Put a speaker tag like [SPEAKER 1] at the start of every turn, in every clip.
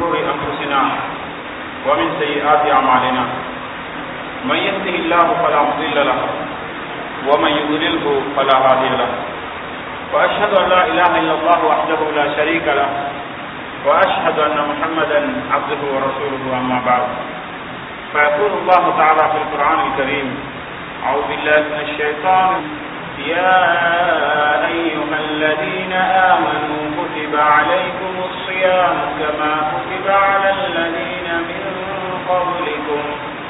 [SPEAKER 1] شرور أنفسنا ومن سيئات أعمالنا من يهده الله فلا مضل له ومن يضلله فلا هادي له وأشهد أن لا إله إلا الله وحده لا شريك له وأشهد أن محمدا عبده ورسوله أما بعد فيقول الله تعالى في القرآن الكريم أعوذ بالله من الشيطان يا أيها الذين آمنوا كتب عليكم الصيام كما كتب على الذين من قبلكم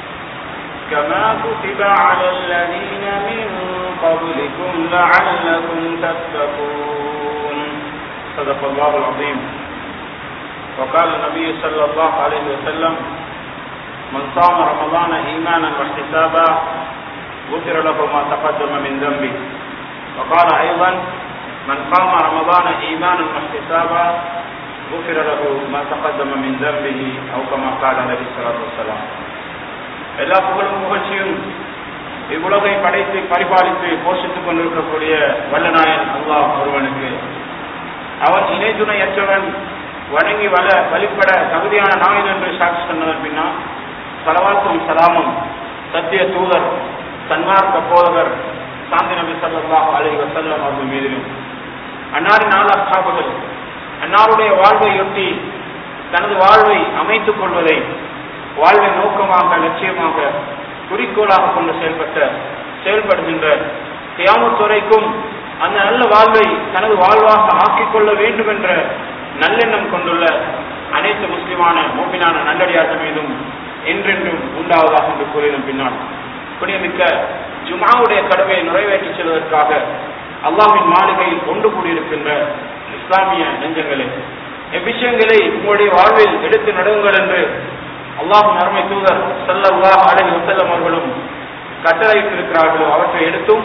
[SPEAKER 1] كما كتب على الذين من قبلكم لعلكم تتقون صدق الله العظيم وقال النبي صلى الله عليه وسلم من صام رمضان إيمانا واحتسابا غفر له ما تقدم من ذنبه وقال أيضا من قام رمضان إيمانا واحتسابا غفر له ما تقدم من ذنبه أو كما قال عليه الصلاة والسلام எல்லா புகழும் புகழ்ச்சியும் இவ்வுலகை படைத்து பரிபாலித்து போஷித்துக் கொண்டிருக்கக்கூடிய வல்லநாயன் அல்லாஹ் ஒருவனுக்கு அவன் இணை துணையற்றவன் வணங்கி வள வழிபட தகுதியான நாயன் என்று சாட்சி சொன்னதன் பின்னால் சலவாத்தும் சலாமும் சத்திய தூதர் சன்மார்க்க போதகர் சாந்தி நபி சல்லாஹ் அலி வசல்லம் அவர்கள் மீதிலும் அன்னாரின் நாள் அஸ்தாபுகள் அன்னாருடைய வாழ்வையொட்டி தனது வாழ்வை அமைத்துக் கொள்வதை வாழ்வை நோக்கமாக லட்சியமாக குறிக்கோளாக கொண்டு செயல்பட்ட செயல்படுகின்ற தியாமத்துறைக்கும் அந்த நல்ல வாழ்வை தனது வாழ்வாக ஆக்கிக் கொள்ள வேண்டும் என்ற நல்லெண்ணம் கொண்டுள்ள அனைத்து முஸ்லிமான மூப்பினான நல்லடியார்கள் மீதும் என்றென்றும் உண்டாவதாக என்று கூறியதன் பின்னால் புனியமிக்க ஜுமாவுடைய கடமையை நிறைவேற்றிச் செல்வதற்காக அல்லாஹின் மாளிகையில் ஒன்று கூடியிருக்கின்ற இஸ்லாமிய நெஞ்சங்களே எவ்விஷயங்களை உங்களுடைய வாழ்வில் எடுத்து நடுவுங்கள் என்று அல்லாஹின் அருமை தூதர் சல்லல்லாஹ் அலஹி வசல்லம் அவர்களும் கட்டளையிட்டிருக்கிறார்களோ அவற்றை எடுத்தும்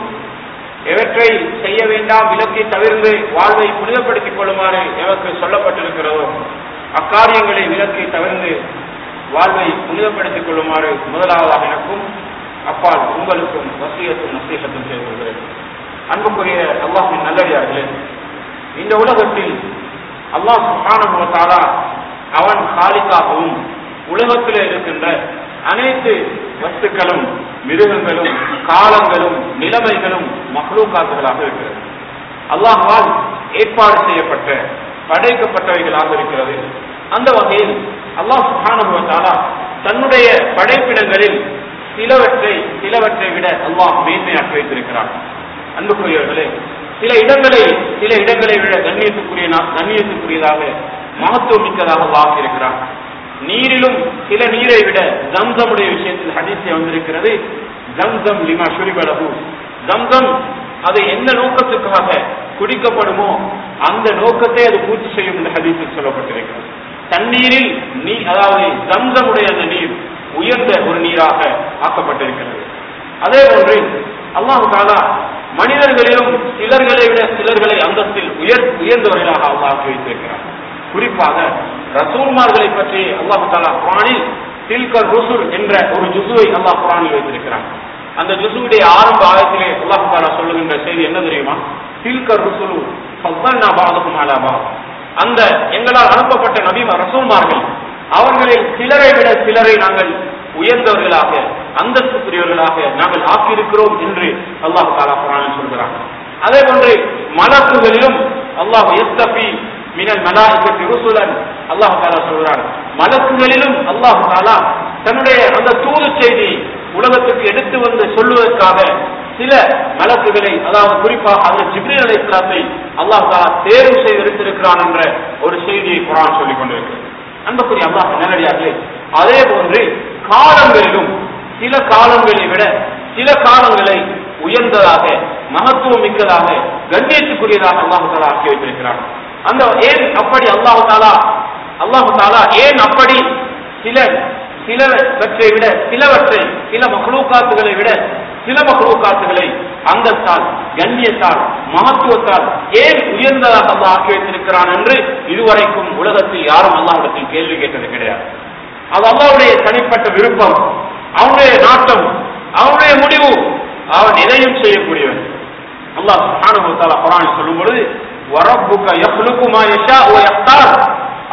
[SPEAKER 1] எவற்றை செய்ய வேண்டாம் விலக்கி தவிர்ந்து வாழ்வை புனிதப்படுத்திக் கொள்ளுமாறு எவருக்கு சொல்லப்பட்டிருக்கிறதோ அக்காரியங்களை விலக்கி தவிர்ந்து வாழ்வை புனிதப்படுத்திக் கொள்ளுமாறு முதலாவதாக எனக்கும் அப்பால் உங்களுக்கும் வசியத்தும் நசீகத்தும் செய்து கொள்கிறேன் அன்புக்குரிய அல்லாஹின் நல்லடியார்களே இந்த உலகத்தில் அல்லாஹ் சுகானுபவத்தாலா அவன் காலிக்காகவும் உலகத்தில் இருக்கின்ற அனைத்து வஸ்துக்களும் மிருகங்களும் காலங்களும் நிலைமைகளும் மகளூக்காத்துகளாக இருக்கிறது அல்லாஹால் ஏற்பாடு செய்யப்பட்ட படைக்கப்பட்டவைகளாக இருக்கிறது அந்த வகையில் அல்லாஹ் சுகானுபவத்தாலா தன்னுடைய படைப்பிடங்களில் சிலவற்றை சிலவற்றை விட அல்லாஹ் மேன்மையாற்றி வைத்திருக்கிறார் அன்புக்குரியவர்களே சில இடங்களை சில இடங்களை விட கண்ணியத்துக்குரிய கண்ணியத்துக்குரியதாக மகத்துவம் மிக்கதாக அல்லாஹ் இருக்கிறார் நீரிலும் சில நீரை விட ஜம்சமுடைய விஷயத்தில் ஹதீஸை வந்திருக்கிறது ஜம்சம் லிமா ஷுரிபலகு ஜம்சம் அது எந்த நோக்கத்துக்காக குடிக்கப்படுமோ அந்த நோக்கத்தை அது பூர்த்தி செய்யும் என்று ஹதீஸில் சொல்லப்பட்டிருக்கிறது தண்ணீரில் நீ அதாவது ஜம்சமுடைய அந்த நீர் உயர்ந்த ஒரு நீராக ஆக்கப்பட்டிருக்கிறது அதே போன்று அல்லாஹு தாலா மனிதர்களிலும் சிலர்களை விட சிலர்களை அந்தஸ்தில் உயர் உயர்ந்தவர்களாக அல்லாஹ் வைத்திருக்கிறார் குறிப்பாக ரசூல்மார்களை பற்றி அல்லாஹு தாலா குரானில் தில்கர் ருசுர் என்ற ஒரு ஜுசுவை அல்லாஹ் குரானில் வைத்திருக்கிறார் அந்த ஜுசுவுடைய ஆரம்ப ஆயத்திலே அல்லாஹு தாலா சொல்லுகின்ற செய்தி என்ன தெரியுமா தில்கர் ருசுலு பாதகும் அலாபா அந்த எங்களால் அனுப்பப்பட்ட நபிமா ரசூல்மார்கள் அவர்களில் சிலரை விட சிலரை நாங்கள் உயர்ந்தவர்களாக அந்தஸ்துக்குரியவர்களாக நாங்கள் ஆக்கியிருக்கிறோம் என்று அல்லாஹு தாலா குரானில் சொல்கிறாங்க அதே போன்று மலக்குகளிலும் அல்லாஹ் எஸ்தபி மினல் மலாய்க்கு ருசுலன் அல்லாஹு தாலா சொல்கிறான் மலக்குகளிலும் அல்லாஹு தாலா தன்னுடைய அந்த தூது செய்தி உலகத்துக்கு எடுத்து வந்து சொல்லுவதற்காக சில மலக்குகளை அதாவது குறிப்பாக அவர் ஜிப்ரீல் அலை இஸ்லாத்தை அல்லாஹ் தாலா தேர்வு செய்து எடுத்திருக்கிறான் என்ற ஒரு செய்தியை குரான் சொல்லிக் கொண்டிருக்கிறது அன்புக்குரிய அல்லாஹ் நேரடியாக அதே போன்று காலங்களிலும் சில காலங்களை விட சில காலங்களை உயர்ந்ததாக மகத்துவம் மிக்கதாக கண்ணியத்துக்குரியதாக அல்லாஹு தாலா ஆக்கி வைத்திருக்கிறார் அந்த ஏன் அப்படி அல்லாஹு தாலா அல்லாஹு தாலா ஏன் அப்படி சில சிலவற்றை விட சிலவற்றை சில மகளூக்காத்துகளை விட சில மகளூக்காத்துகளை அந்தஸ்தால் கண்ணியத்தால் மகத்துவத்தால் ஏன் உயர்ந்ததாக அல்லாஹ் ஆக்கி வைத்திருக்கிறான் என்று இதுவரைக்கும் உலகத்தில் யாரும் அல்லாஹிடத்தில் கேள்வி கேட்டது கிடையாது அது அல்லாவுடைய தனிப்பட்ட விருப்பம் அவனுடைய நாட்டம் அவனுடைய முடிவு அவன் எதையும் செய்யக்கூடியவன் அல்லாஹ் சுப்ஹானஹு வ தஆலா குர்ஆனில் சொல்லும் பொழுது வரப்புக யஹ்லுகு மா யஷா வ யக்தார்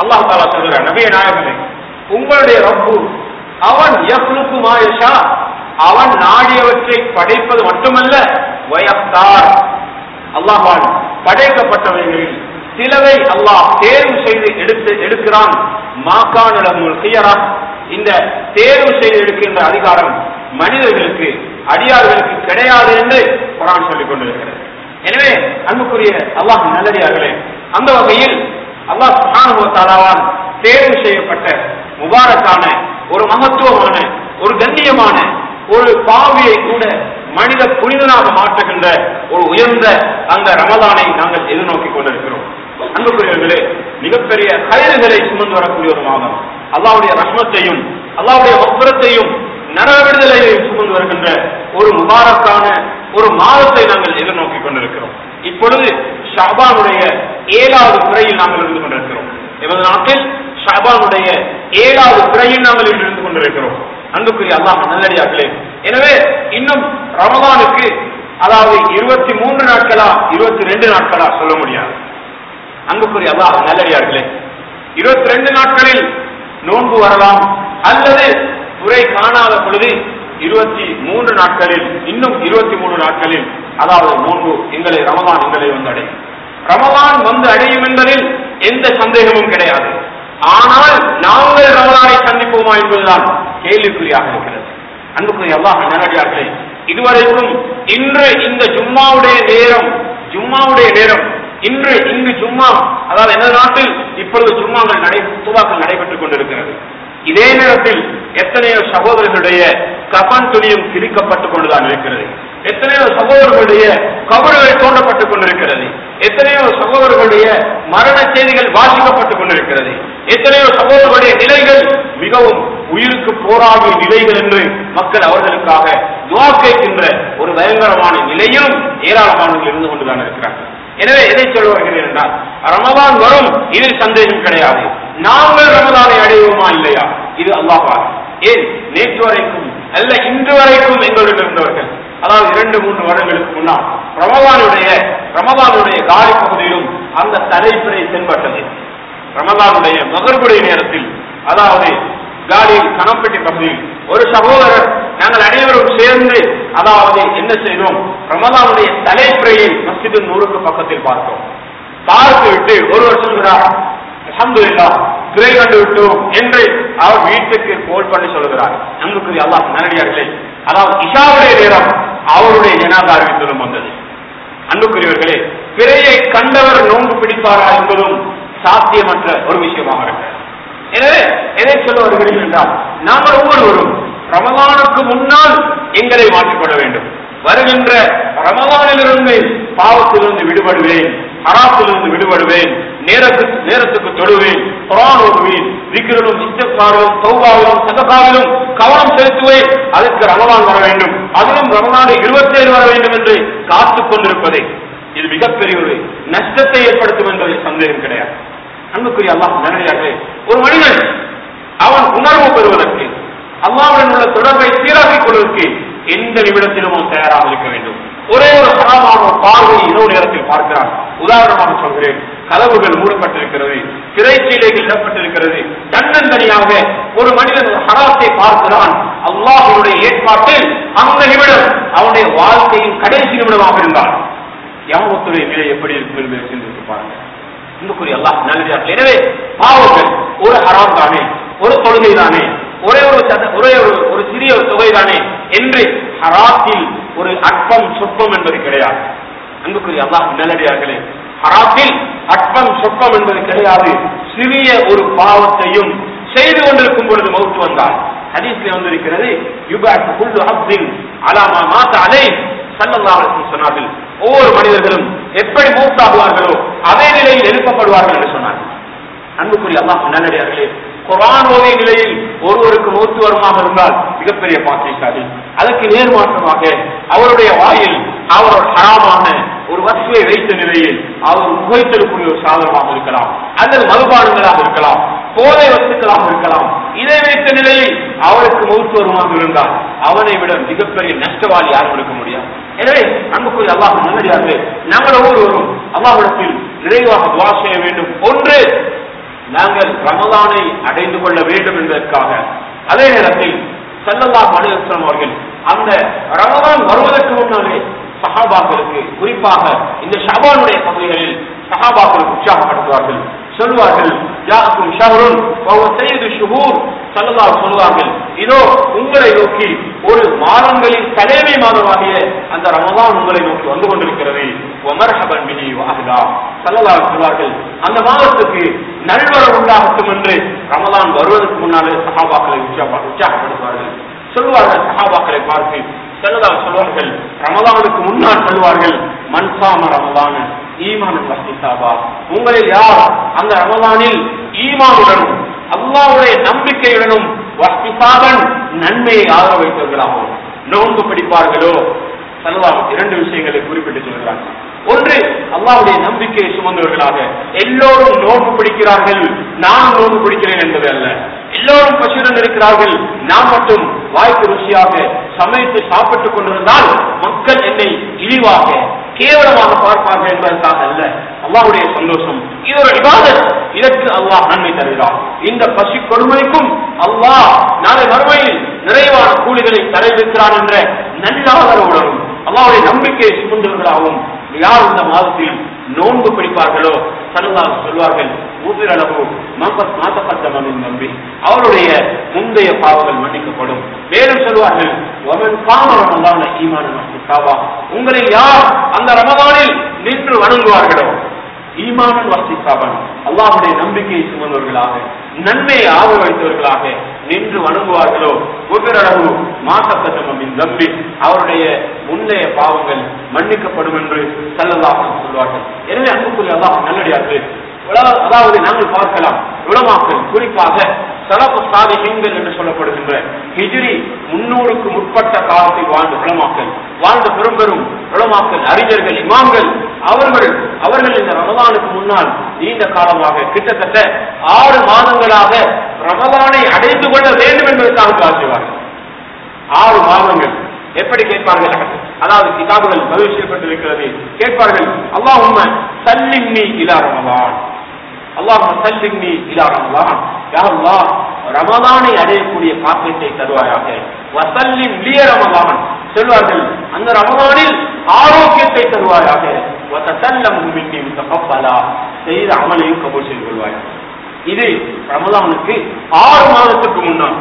[SPEAKER 1] அல்லாஹ் தாலா சொல்கிறார் நபிய நாயகமே உங்களுடைய ரப்பு அவன் யஹ்லுக்கு மாயஷா அவன் நாடியவற்றை படைப்பது மட்டுமல்ல வயப்தார் அல்லாஹால் படைக்கப்பட்டவைகளில் சிலவை அல்லாஹ் தேர்வு செய்து எடுத்து எடுக்கிறான் மாக்கானிடமுல் கியரா இந்த தேர்வு செய்து எடுக்கின்ற அதிகாரம் மனிதர்களுக்கு அடியார்களுக்கு கிடையாது என்று குரான் சொல்லிக் கொண்டிருக்கிறது எனவே அன்புக்குரிய அல்லாஹ் நல்லடியார்களே அந்த வகையில் அல்லாஹ் சுப்ஹானஹு வ தஆலாவால் தேர்வு செய்யப்பட்ட முபாரக்கான ஒரு மகத்துவமான ஒரு கண்ணியமான ஒரு பாவியை கூட மனித புனிதனாக மாற்றுகின்ற ஒரு உயர்ந்த அந்த ரமதானை நாங்கள் எதிர்நோக்கி கொண்டிருக்கிறோம் அன்புக்குரியவர்களே மிகப்பெரிய கயிறுகளை சுமந்து வரக்கூடிய ஒரு மாதம் அல்லாவுடைய ரஹ்மத்தையும் அல்லாவுடைய வக்ரத்தையும் நரக விடுதலையையும் சுமந்து வருகின்ற ஒரு முபாரக்கான ஒரு மாதத்தை நாங்கள் எதிர்நோக்கி கொண்டிருக்கிறோம் இப்பொழுது ஷாபானுடைய ஏழாவது பிறையில் நாங்கள் இருந்து கொண்டிருக்கிறோம் எமது நாட்டில் ஷாபானுடைய ஏழாவது பிறையில் நாங்கள் இன்று இருந்து கொண்டிருக்கிறோம் அன்புக்குரிய அல்லாஹ் நல்லடியார்களே எனவே இன்னும் ரமதானுக்கு அதாவது இருபத்தி மூன்று நாட்களா இருபத்தி ரெண்டு நாட்களா சொல்ல முடியாது அன்புக்குரிய அல்லாஹ் நல்லடியார்களே இருபத்தி ரெண்டு நாட்களில் நோன்பு வரலாம் அல்லது குறை காணாத பொழுது இருபத்தி மூன்று நாட்களில் இன்னும் இருபத்தி மூன்று நாட்களில் அதாவது நோன்பு எங்களை ரமதான் எங்களை வந்து அடையும் ரமதான் வந்து அடையும் என்பதில் எந்த சந்தேகமும் கிடையாது ஆனால் நாங்கள் ரமதானை சந்திப்போமா என்பதுதான் கேள்விக்குறியாக இருக்கிறது அன்புக்குரிய அல்லாஹ் நேரடியார்களே இதுவரைக்கும் இன்று இந்த ஜும்மாவுடைய நேரம் ஜும்மாவுடைய நேரம் இன்று இங்கு ஜும்மா அதாவது எனது நாட்டில் இப்பொழுது ஜும்மாங்கள் நடை துவாக்கள் நடைபெற்றுக் கொண்டிருக்கிறது இதே நேரத்தில் எத்தனையோ சகோதரர்களுடைய கபன் துணியும் கிழிக்கப்பட்டுக் கொண்டுதான் இருக்கிறது எத்தனையோ சகோதரர்களுடைய கபறுகள் தோண்டப்பட்டுக் கொண்டிருக்கிறது எத்தனையோ சகோதரர்களுடைய மரண செய்திகள் வாசிக்கப்பட்டுக் கொண்டிருக்கிறது எத்தனையோ சகோதரர்களுடைய நிலைகள் மிகவும் உயிருக்கு போராடிய நிலைகள் என்று மக்கள் அவர்களுக்காக துவா கேட்கின்ற ஒரு பயங்கரமான நிலையிலும் ஏராளமானவர்கள் இருந்து கொண்டுதான் இருக்கிறார்கள் எனவே எதை சொல்ல வருகிறேன் என்றால் ரமதான் வரும் இதில் சந்தேகம் கிடையாது நாங்கள் ரமதானை அடைவோமா இல்லையா இது அல்லாஹா ஏன் நேற்று வரைக்கும் அல்ல இன்று வரைக்கும் எங்களுடன் இருந்தவர்கள் அதாவது இரண்டு மூன்று வருடங்களுக்கு முன்னால் ரமதானுடைய ரமதானுடைய காலி பகுதியிலும் அந்த தலைப்பினை தென்பட்டது ரமதானுடைய மகர்புடைய நேரத்தில் அதாவது காலியில் கணப்பட்டி பகுதியில் ஒரு சகோதரர் நாங்கள் அனைவரும் சேர்ந்து அதாவது என்ன செய்தோம் ரமதானுடைய தலைப்பிரையை மஸ்ஜிது நூறுக்கு பக்கத்தில் பார்த்தோம் பார்த்து விட்டு ஒருவர் சொல்கிறார் அல்ஹம்துலில்லா துறை கண்டு விட்டோம் என்று அவர் வீட்டுக்கு கோல் பண்ணி சொல்கிறார் அன்புக்குரிய அல்லாஹ் நேரடியார்களே அதாவது இஷாவுடைய நேரம் அவருடைய ஜனாதா அறிவித்தலும் வந்தது அன்புக்குரியவர்களே பிறையை கண்டவர் நோன்பு பிடிப்பாரா என்பதும் சாத்தியமற்ற ஒரு விஷயமாக இருக்கிறது எனவே எதை சொல்ல வருகிறேன் என்றால் நாங்கள் ஒவ்வொருவரும் ரமதானுக்கு முன்னால் எங்களை மாற்றிக்கொள்ள வேண்டும் வருகின்ற ரமதானிலிருந்து பாவத்திலிருந்து விடுபடுவேன் ஹராத்திலிருந்து விடுபடுவேன் நேரத்துக்கு நேரத்துக்கு தொழுவேன் குரான் ஓதுவேன் விக்கிரனும் இஸ்தக்காரிலும் சௌபாவிலும் சதகாவிலும் கவனம் செலுத்துவேன் அதற்கு ரமதான் வர வேண்டும் அதிலும் ரமதானை இருபத்தேழு வர வேண்டும் என்று காத்துக் கொண்டிருப்பதே இது மிகப்பெரிய ஒரு நஷ்டத்தை ஏற்படுத்தும் என்பதில் சந்தேகம் கிடையாது அன்புக்குரிய அல்லாஹ் நேரடியாகவே ஒரு மனிதன் அவன் உணர்வு பெறுவதற்கு அல்லாவுடன் உள்ள தொடர்பை சீராக்கிக் கொள்வதற்கு எந்த நிமிடத்திலும் அவன் தயாராக இருக்க வேண்டும் ஒரே ஒரு ஹராமான ஒரு பார்வையை இரவு நேரத்தில் பார்க்கிறான் உதாரணமாக சொல்கிறேன் கதவுகள் மூடப்பட்டிருக்கிறது திரைச்சீலைகள் இடப்பட்டிருக்கிறது தன்னந்தனியாக ஒரு மனிதன் ஒரு ஹராத்தை பார்க்கிறான் அல்லாஹுடைய ஏற்பாட்டில் அந்த நிமிடம் அவனுடைய வாழ்க்கையின் கடைசி நிமிடமாக இருந்தான் யாமத்துடைய நிலை எப்படி இருக்கும் என்று சிந்தித்து பாருங்க அன்புக்குரிய அல்லாஹ் நல்லதார்கள் எனவே பாவங்கள் ஒரு ஹராம் தானே ஒரு தொழுகை தானே ஒரே ஒரு சத- ஒரே ஒரு ஒரு சிறிய ஒரு தொகை தானே என்று ஹராத்தில் ஒரு அற்பம் சொற்பம் என்பது கிடையாது அன்புக்குரிய அல்லாஹ் நல்லடியார்களே ஹராத்தில் அற்பம் சொற்பம் என்பது கிடையாது சிறிய ஒரு பாவத்தையும் செய்து கொண்டிருக்கும் பொழுது மௌத்து வந்தால் ஹதீஸ்ல வந்திருக்கிறது யுபாத் குல்லு ஹப்தின் அலாமா மாத்த அலை சல்லல்லாஹு அலைஹி வஸல்லம் சொன்னார்கள் ஒவ்வொரு மனிதர்களும் எப்படி மூத்தாகுவார்களோ அதே நிலையில் எழுப்பப்படுவார்கள் என்று சொன்னார்கள் அன்புக்குரிய அல்லாஹ் நல்லடியார்களே குர்ஆன் ஓதிய நிலையில் ஒருவருக்கு மூத்து வருமாக இருந்தால் மிகப்பெரிய பாக்கியசாலி அதற்கு நேர்மாற்றமாக அவருடைய வாயில் அவர் ஒரு ஹராமான ஒரு வசுவை வைத்த நிலையில் அவர் புகைத்தலுக்குரிய ஒரு சாதனமாக இருக்கலாம் அல்லது மதுபானங்களாக இருக்கலாம் போதை வஸ்துக்களாக இருக்கலாம் இதை வைத்த நிலையில் அவருக்கு மௌத்து வருமாக இருந்தால் அவனை விட மிகப்பெரிய நஷ்டவாளி யாரும் இருக்க முடியாது எனவே அன்புக்குரிய அல்லாஹ் நல்லடியார்களே நாங்கள் ஒவ்வொருவரும் அல்லாஹ்விடத்தில் நிறைவாக துவா செய்ய வேண்டும் ஒன்று நாங்கள் ரமலானை அடைந்து கொள்ள வேண்டும் என்பதற்காக அதே நேரத்தில் செல்லல்லா மனிதம் அவர்கள் அந்த ரமலான் வருவதற்கு முன்னாலே சஹாபாக்களுக்கு குறிப்பாக இந்த ஷபானுடைய பகுதிகளில் சஹாபாக்களுக்கு உற்சாகப்படுத்துவார்கள் சொல்வார்கள் யாக்கும் ஷஹருன் வஹுவ சையது ஷுஹூர் ஸல்லல்லாஹு சொல்வார்கள் இதோ உங்களை நோக்கி ஒரு மாதங்களின் தலைமை மாதமாகிய அந்த ரமலான் உங்களை நோக்கி வந்து கொண்டிருக்கிறது வமர்ஹபன் பிஹி வஅஹ்லா ஸல்லல்லாஹு சொல்வார்கள் அந்த மாதத்துக்கு நல்வரவு உண்டாகட்டும் என்று ரமலான் வருவதற்கு முன்னாலே சஹாபாக்களை உற்சாக உற்சாகப்படுத்துவார்கள் சொல்வார்கள் சஹாபாக்களை பார்த்து செல்லதாக சொல்வார்கள் ரமலானுக்கு முன்னால் சொல்வார்கள் மன்சாம ரமலான ஈமான் வஸ்திசாபா உங்களில் யார் அந்த ரமலானில் ஈமானுடனும் அல்லாவுடைய நம்பிக்கையுடனும் வஸ்திசாபன் நன்மையை ஆதரவு வைத்தவர்களாகும் நோன்பு பிடிப்பார்களோ செல்லலாம் இரண்டு விஷயங்களை குறிப்பிட்டு சொல்கிறார் ஒன்று அல்லாவுடைய நம்பிக்கையை சுமந்தவர்களாக எல்லோரும் நோன்பு பிடிக்கிறார்கள் நான் நோன்பு பிடிக்கிறேன் என்பது அல்ல எல்லோரும் பசுடன் இருக்கிறார்கள் நான் மட்டும் வாய்ப்பு ருசியாக சமைத்து சாப்பிட்டுக் கொண்டிருந்தால் மக்கள் என்னை இழிவாக கேவலமாக பார்ப்பார்கள் என்பதற்காக அல்ல அல்லாஹ்வுடைய சந்தோஷம் இது ஒரு இபாதத் இதற்கு அல்லாஹ் நன்மை தருகிறார் இந்த பசி கொடுமைக்கும் அல்லாஹ் நாளை மறுமையில் நிறைவான கூலிகளை தரவிருக்கிறான் என்ற நல்லாதரவுடனும் அல்லாஹ்வுடைய நம்பிக்கையை சுமந்தவர்களாகவும் யார் இந்த மாதத்தில் நோன்பு பிடிப்பார்களோ சல்லாஹ் சொல்வார்கள் ஊபிரளவு மாத்தப்பட்டவனின் நம்பி அவருடைய முந்தைய பாவங்கள் மன்னிக்கப்படும் மேலும் சொல்வார்கள் ஒமன் காமரமல்லான ஈமான காவா உங்களை யார் அந்த ரமதானில் நின்று வணங்குவார்களோ ஈமானன் வசிக்காவன் அல்லாஹுடைய நம்பிக்கையை சுமந்தவர்களாக நன்மையை ஆதரவு வைத்தவர்களாக நின்று வணங்குவார்களோ ஒவ்வொரு மாற்றப்பட்டமின் நம்பி அவருடைய முந்தைய பாவங்கள் மன்னிக்கப்படும் என்று செல்லலாம் சொல்வார்கள் எனவே அன்புக்குரிய அல்லாஹ் நல்லடியார்கள் உலக- அதாவது நாங்கள் பார்க்கலாம் உலமாக்கள் குறிப்பாக சலப்பு சாதிகள் என்று சொல்லப்படுகின்ற ஹிஜ்ரி முன்னூறுக்கு முற்பட்ட காலத்தில் வாழ்ந்த உலமாக்கள் வாழ்ந்த பெரும் பெரும் உலமாக்கள் அறிஞர்கள் இமாம்கள் அவர்கள் அவர்கள் இந்த ரமதானுக்கு முன்னால் நீண்ட காலமாக கிட்டத்தட்ட ஆறு மாதங்களாக ரமதானை அடைந்து கொள்ள வேண்டும் என்பதற்காக காட்டுவார்கள் ஆறு மாதங்கள் எப்படி கேட்பார்கள் அதாவது கிதாபுகள் பதிவு செய்யப்பட்டிருக்கிறது கேட்பார்கள் அல்லாஹ் உண்மை சல்லிம்னி இலா ரமலான் அல்லாஹ் சல்லிம்னி இலா ரமலான் யா அல்லாஹ் ரமலானை அடையக்கூடிய பாக்கியத்தை தருவாயாக வசல்லிம் லிய ரமலான் சொல்வார்கள் அந்த ரமலானில் ஆரோக்கியத்தை தருவாயாக வதசல்லம் மின்னி முத்தகப்பலா செய்த அமலையும் கபூல் செய்து கொள்வாயாக இது ரமலானுக்கு ஆறு மாதத்துக்கு முன்னால்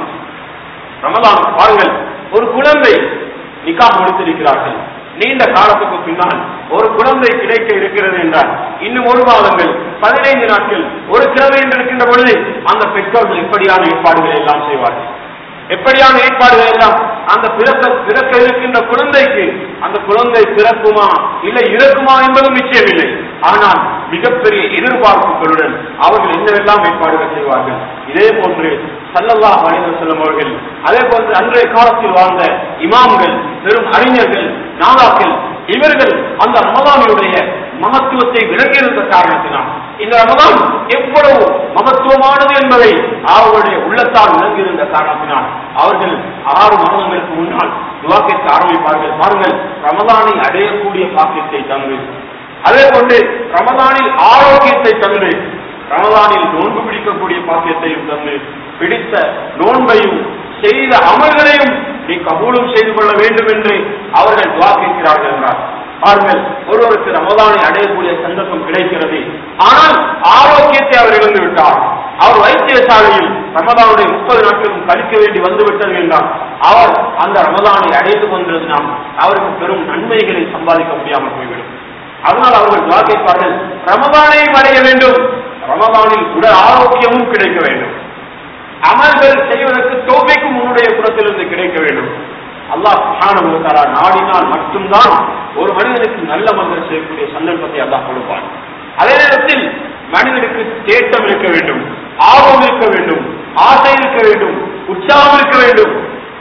[SPEAKER 1] ரமலான் பாருங்கள் ஒரு குழந்தை நிக்காஹ் முடித்திருக்கிறார்கள் நீண்ட காலத்துக்கு பின்னால் ஒரு குழந்தை கிடைக்க இருக்கிறது என்றால் இன்னும் ஒரு மாதங்கள் பதினைந்து நாட்கள் ஒரு கிழமை என்று இருக்கின்ற பொழுது அந்த பெற்றோர்கள் இப்படியான ஏற்பாடுகளை எல்லாம் செய்வார்கள் எப்படியான ஏற்பாடுகள் எல்லாம் அந்த பிறக்க பிறக்க இருக்கின்ற குழந்தைக்கு அந்த குழந்தை பிறக்குமா இல்லை இறக்குமா என்பதும் நிச்சயமில்லை ஆனால் மிகப்பெரிய எதிர்பார்ப்புகளுடன் அவர்கள் என்னவெல்லாம் ஏற்பாடுகள் செய்வார்கள் இதே போன்று சல்லல்லா அலைவர் செல்லும் அவர்கள் அதே போன்று அன்றைய காலத்தில் வாழ்ந்த இமாம்கள் பெரும் அறிஞர்கள் நாதாக்கள் இவர்கள் அந்த ரமதானுடைய மகத்துவத்தை விளங்கியிருந்த காரணத்தினால் இந்த ரமதான் எவ்வளவு மகத்துவமானது என்பதை அவர்களுடைய உள்ளத்தால் விளங்கியிருந்த காரணத்தினால் அவர்கள் ஆறு மாதங்களுக்கு முன்னால் துவா கேட்க ஆரம்பிப்பார்கள் பாருங்கள் ரமதானை அடையக்கூடிய பாக்கியத்தை தந்து அதே போன்று ரமதானில் ஆரோக்கியத்தை தந்து ரமதானில் நோன்பு பிடிக்கக்கூடிய பாக்கியத்தையும் தந்து பிடித்த நோன்பையும் செய்த அமல்களையும் நீ கபூலும் செய்து கொள்ள வேண்டும் என்று அவர்கள் துவா கேட்கிறார்கள் என்றார் பாருங்கள் ஒருவருக்கு ரமதானை அடையக்கூடிய சந்தர்ப்பம் கிடைக்கிறது ஆனால் ஆரோக்கியத்தை அவர் இழந்து விட்டார் அவர் வைத்தியசாலையில் ரமதானுடைய முப்பது நாட்களும் கழிக்க வேண்டி வந்து விட்டது என்றால் அவர் அந்த ரமதானை அடைந்து கொண்டிருந்தால் அவருக்கு பெரும் நன்மைகளை சம்பாதிக்க முடியாமல் போய்விடும் அதனால் அவர்கள் துவா கேட்பார்கள் ரமதானையும் அடைய வேண்டும் ரமதானில் உடல் ஆரோக்கியமும் கிடைக்க வேண்டும் அமல்கள் செய்வதற்கு தோமைக்கும் உன்னுடைய புறத்திலிருந்து கிடைக்க வேண்டும் அல்லாஹ் சுப்ஹானஹு வ தஆலா நாடினால் மட்டும்தான் ஒரு மனிதனுக்கு நல்ல மந்திரம் செய்யக்கூடிய சந்தர்ப்பத்தை அல்லாஹ் கொடுப்பான் அதே நேரத்தில் மனிதனுக்கு தேட்டம் இருக்க வேண்டும் ஆர்வம் இருக்க வேண்டும் ஆசை இருக்க வேண்டும் உற்சாகம் இருக்க வேண்டும்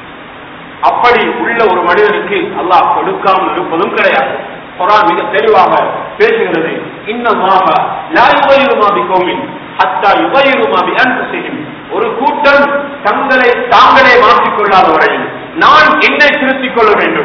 [SPEAKER 1] அப்படி உள்ள ஒரு மனிதனுக்கு அல்லாஹ் கொடுக்காமல் இருப்பதும் கிடையாது குரான் மிக தெளிவாக பேசுகிறது இன்னமாக லா யுகையிறுமா பிகௌமின் ஹத்தா யுகையிறுமா பி அன்ஃபுஸிஹிம் ஒரு கூட்டம் தங்களை தாங்களே மாற்றிக் கொள்ளாத வரையில் நான் என்னை திருத்திக் கொள்ள வேண்டும்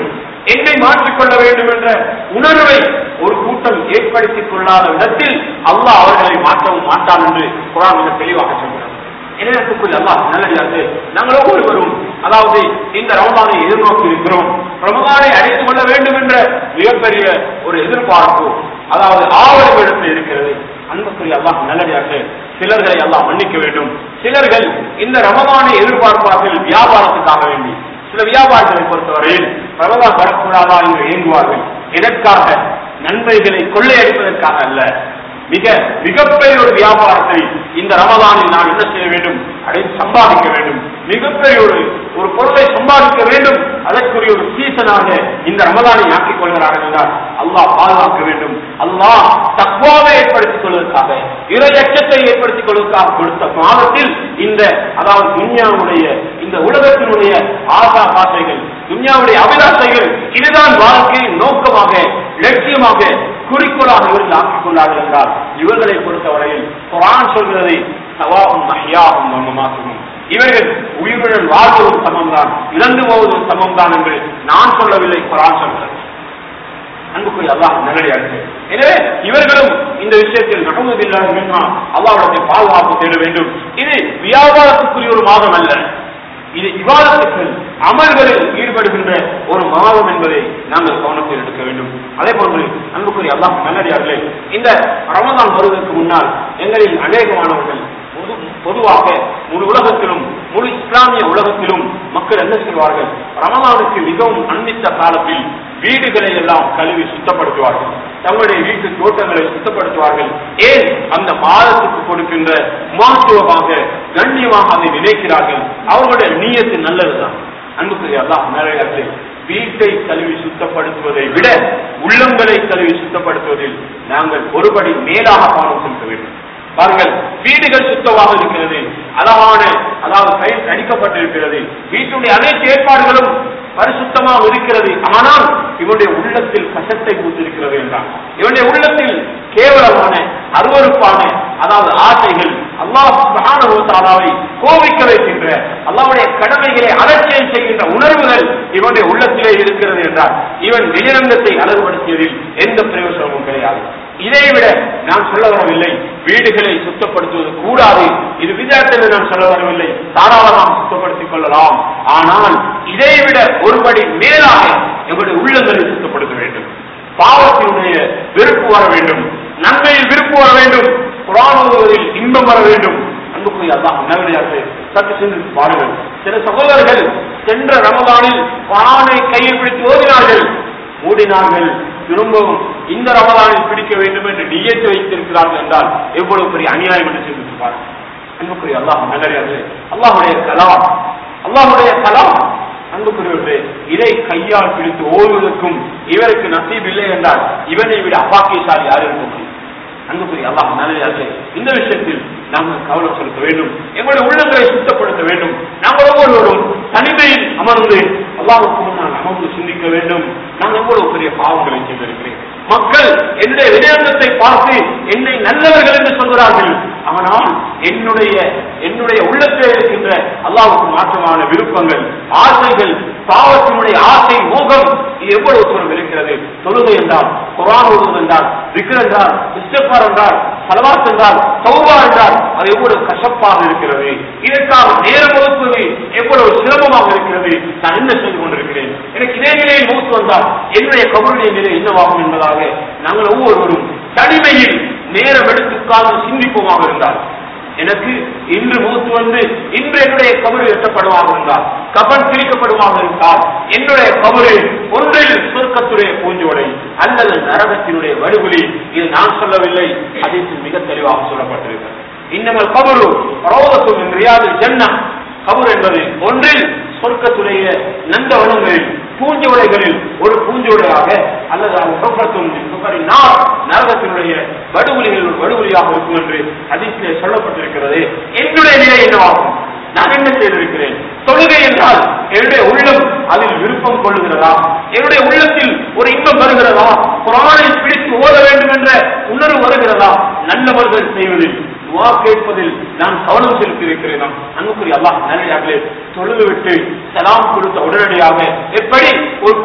[SPEAKER 2] என்னை மாற்றிக்கொள்ள வேண்டும் என்ற உணர்வை ஒரு கூட்டம் ஏற்படுத்திக் கொள்ளாத இடத்தில் அல்லாஹ் அவர்களை மாற்றவும் மாட்டான் என்று குரான் மிக தெளிவாக சொல்கிறார் இணையத்துக்குள் அல்லாஹ் நல்லடியாக நாங்கள் ஒவ்வொருவரும் அதாவது இந்த ரமதானை எதிர்நோக்கி இருக்கிறோம் ரமதானை அடைந்து கொள்ள வேண்டும் என்ற மிகப்பெரிய ஒரு எதிர்பார்ப்பு அதாவது ஆவலம் எடுத்து இருக்கிறது அன்புக்குரிய அல்லாஹ் நல்லடியாக சிலர்களை எல்லாம் மன்னிக்க வேண்டும் சிலர்கள் இந்த ரமதானை எதிர்பார்ப்பார்கள் வியாபாரத்துக்காக வேண்டி சில வியாபாரிகளை பொறுத்தவரையில் ரமதான் வரக்கூடாதா என்று இயங்குவார்கள் எதற்காக நன்மைகளை கொள்ளையடிப்பதற்காக அல்ல மிக மிகப்பெரிய ஒரு வியாபாரத்தை இந்த ரமதானில் நான் என்ன செய்ய வேண்டும் அதை சம்பாதிக்க வேண்டும் மிகப்பெரிய ஒரு ஒரு பொருளை சம்பாதிக்க வேண்டும் அதற்குரிய ஒரு சீசனாக இந்த ரமதானை ஆக்கிக் கொள்கிறார்கள் என்றால் அல்லாஹ் பாதுகாக்க வேண்டும் அல்லாஹ் தக்குவாவை ஏற்படுத்திக் கொள்வதற்காக இரையச்சத்தை ஏற்படுத்திக் கொள்வதற்காக கொடுத்த மாதத்தில் இந்த அதாவது துன்யாவுடைய இந்த உலகத்தினுடைய ஆசா பாசைகள் துன்யாவுடைய அபிலாசைகள் இதுதான் வாழ்க்கையின் நோக்கமாக லட்சியமாக குறிக்கோளாக இவர்கள் ஆக்கிக் கொண்டார்கள் என்றால் இவர்களை பொறுத்தவரையில் குரான் சொல்கிறதை சவாவும் மஹியாவும் மர்மமாகவும் இவர்கள் உயிருடன் வாழ்வதும் சமம்தான் இறந்து போவதும் சமம்தான் என்று நான் சொல்லவில்லை குரான் சொல்கிறது அன்புக்குரிய அல்லாஹ் நல்லடியாக எனவே இவர்களும் இந்த விஷயத்தில் நடந்ததில்லாத வேண்டுமா அல்லாஹ்விடத்தை பாதுகாப்பு தேட வேண்டும் இது வியாபாரத்துக்குரிய ஒரு மாதம் அல்ல இது விவாதத்துக்கள் அமல்களில் ஈடுபடுகின்ற ஒரு மாதம் என்பதை நாங்கள் கவனத்தில் எடுக்க வேண்டும் அதே போன்று அன்புக்குரிய அல்லாஹ் நல்லடியார்களே இந்த ரமதான் வருவதற்கு முன்னால் எங்களில் அநேகமானவர்கள் பொது- பொதுவாக முழு உலகத்திலும் முழு இஸ்லாமிய உலகத்திலும் மக்கள் என்ன செய்வார்கள் ரமலானுக்கு மிகவும் அன்பித்த காலத்தில் வீடுகளை எல்லாம் கழுவி சுத்தப்படுத்துவார்கள் தங்களுடைய வீட்டு தோட்டங்களை சுத்தப்படுத்துவார்கள் ஏன் அந்த மாதத்துக்கு கொடுக்கின்ற மகத்துவமாக கண்ணியமாக அதை நினைக்கிறார்கள் அவர்களுடைய நீயத்து நல்லதுதான் அன்புக்குரிய அல்லாஹ் நிறைய வீட்டை கழுவி சுத்தப்படுத்துவதை விட உள்ளங்களை கழுவி சுத்தப்படுத்துவதில் நாங்கள் ஒருபடி மேலாக கவனம் செலுத்த வேண்டும் பாருங்கள் வீடுகள் சுத்தமாக இருக்கிறது அழகான அதாவது கையில் அடிக்கப்பட்டிருக்கிறது வீட்டுடைய அனைத்து ஏற்பாடுகளும் பரிசுத்தமாக இருக்கிறது ஆனால் இவனுடைய உள்ளத்தில் கசத்தை பூத்திருக்கிறது என்றான் இவனுடைய உள்ளத்தில் கேவலமான அருவருப்பான அதாவது ஆசைகள் அல்லாஹ் சுப்ஹானஹு வ தஆலாவை கோபிக்க வைக்கின்ற அல்லாஹ்வுடைய கடமைகளை அலட்சியம் செய்கின்ற உணர்வுகள் இவனுடைய உள்ளத்திலே இருக்கிறது என்றால் இவன் வெளிரங்கத்தை அழகுபடுத்தியதில் எந்த பிரயோசனமும் கிடையாது இதை விட நான் சொல்ல வரவில்லை வீடுகளை சுத்தப்படுத்துவது கூடாது இது விதத்தில் நான் சொல்ல வரவில்லை தாராளமாக சுத்தப்படுத்திக் கொள்ளலாம் ஆனால் இதை விட ஒருபடி மேலாக எங்களுடைய உள்ளங்களை சுத்தப்படுத்த வேண்டும் பாவத்தினுடைய வெறுப்பு வர வேண்டும் நன்மையில் விருப்பு வர வேண்டும் குரான் ஓதுவதில் இன்பம் வர வேண்டும் அன்புக்குரிய அல்லாஹ் நல்லடியாக சற்று சிந்தித்து பாருங்கள் சில சகோதரர்கள் சென்ற ரமதானில் குரானை கையில் பிடித்து ஓதினார்கள் மூடினார்கள் திரும்பவும் இந்த ரமதானில் பிடிக்க வேண்டும் என்று நியத்து வைத்திருக்கிறார்கள் என்றால் எவ்வளவு பெரிய அநியாயம் என்று சிந்தித்து பாருங்கள் அன்புக்குரிய அல்லாஹ் நல்லடியாக அல்லாஹுடைய கலாம் அல்லாஹுடைய கலாம் அன்புக்குரியவர்களே இதை கையால் பிடித்து ஓடுவதற்கும் இவருக்கு நசீப் இல்லை என்றால் இவனை விட அப்பாக்கியசாலி யார் இருக்க முடியும் அன்புக்குரிய அல்லாஹ் நல்லதாக இந்த விஷயத்தில் நாங்கள் கவனம் செலுத்த வேண்டும் எங்களுடைய உள்ளங்களை சுத்தப்படுத்த வேண்டும் நாங்கள் ஒவ்வொருவரும் தனிமையில் அமர்ந்து அல்லாஹுக்கு முன்னால் அமர்ந்து சிந்திக்க வேண்டும் நான் எவ்வளவு பெரிய பாவங்களை செய்திருக்கிறேன் மக்கள் என்னுடைய விளையாட்டத்தை பார்த்து என்னை நல்லவர்கள் என்று சொல்கிறார்கள் ஆனால் என்னுடைய என்னுடைய உள்ளத்தில் இருக்கின்ற அல்லாஹ்வுக்கு மாற்றமான விருப்பங்கள் ஆசைகள் பாவத்தினுடைய ஆசை மோகம் இது எவ்வளவு தூரம் இருக்கிறது தொழுகை என்றால் குரான் ஓதுவது என்றால் விக்ர் என்றால் இஸ்டஃபார் என்றால் சலவாத் என்றால் சௌபா என்றால் அது எவ்வளவு கசப்பாக இருக்கிறது இதற்காக நேரம் ஒதுக்குவது எவ்வளவு சிரமமாக இருக்கிறது நான் என்ன செய்து கொண்டிருக்கிறேன் எனக்கு இதே நிலையில் மூத்து வந்தால் என்னுடைய கபருடைய நிலை என்னவாகும் என்பதாக நாங்கள் ஒவ்வொருவரும் தனிமையில் நேரம் எடுத்து உட்கார்ந்து சிந்திப்போமாக இருந்தால் எனக்கு இன்று மூத்து வந்து இன்று என்னுடைய கபரு எட்டப்படுவாக இருந்தால் கபன் பிரிக்கப்படுவாக இருந்தால் என்னுடைய கபரு ஒன்றில் சொர்க்கத்துடைய பூஞ்சோடை அல்லது நரகத்தினுடைய வடுகுலி இது நான் சொல்லவில்லை அதில் மிக தெளிவாக சொல்லப்பட்டிருக்கிறது இன்னமல் கபரு ரோதத்தும் ரியாது ஜன்னா கபர் என்பது ஒன்றில் சொர்க்கத்துடைய நந்தவனங்களில் பூஞ்சோடைகளில் ஒரு பூஞ்சோடையாக அல்லது அது சொர்க்கத்தும் சுகரின் நாள் நரகத்தினுடைய வடுகுலிகள் ஒரு வடுகுலியாக இருக்கும் என்று அதிலே சொல்லப்பட்டிருக்கிறது என்னுடைய நிலை என்னவாகும் நான் என்ன செய்திருக்கிறேன் தொழுகை என்றால் என்னுடைய உள்ளம் அதில் விருப்பம் கொள்ளுகிறதா என்னுடைய உள்ளத்தில் ஒரு இன்பம் வருகிறதா குரானை பிடித்து ஓத வேண்டும் என்ற உணர்வு வருகிறதா நல்லவர்கள் செய்வதில் துவா கேட்பதில் நான் கவனம் செலுத்தியிருக்கிறேன் அன்புக்குரிய அல்லாஹ் நல்லையாகவே தொழுது விட்டு சலாம் கொடுத்த உடனடியாக எப்படி ஒரு கூண்டுக்குள்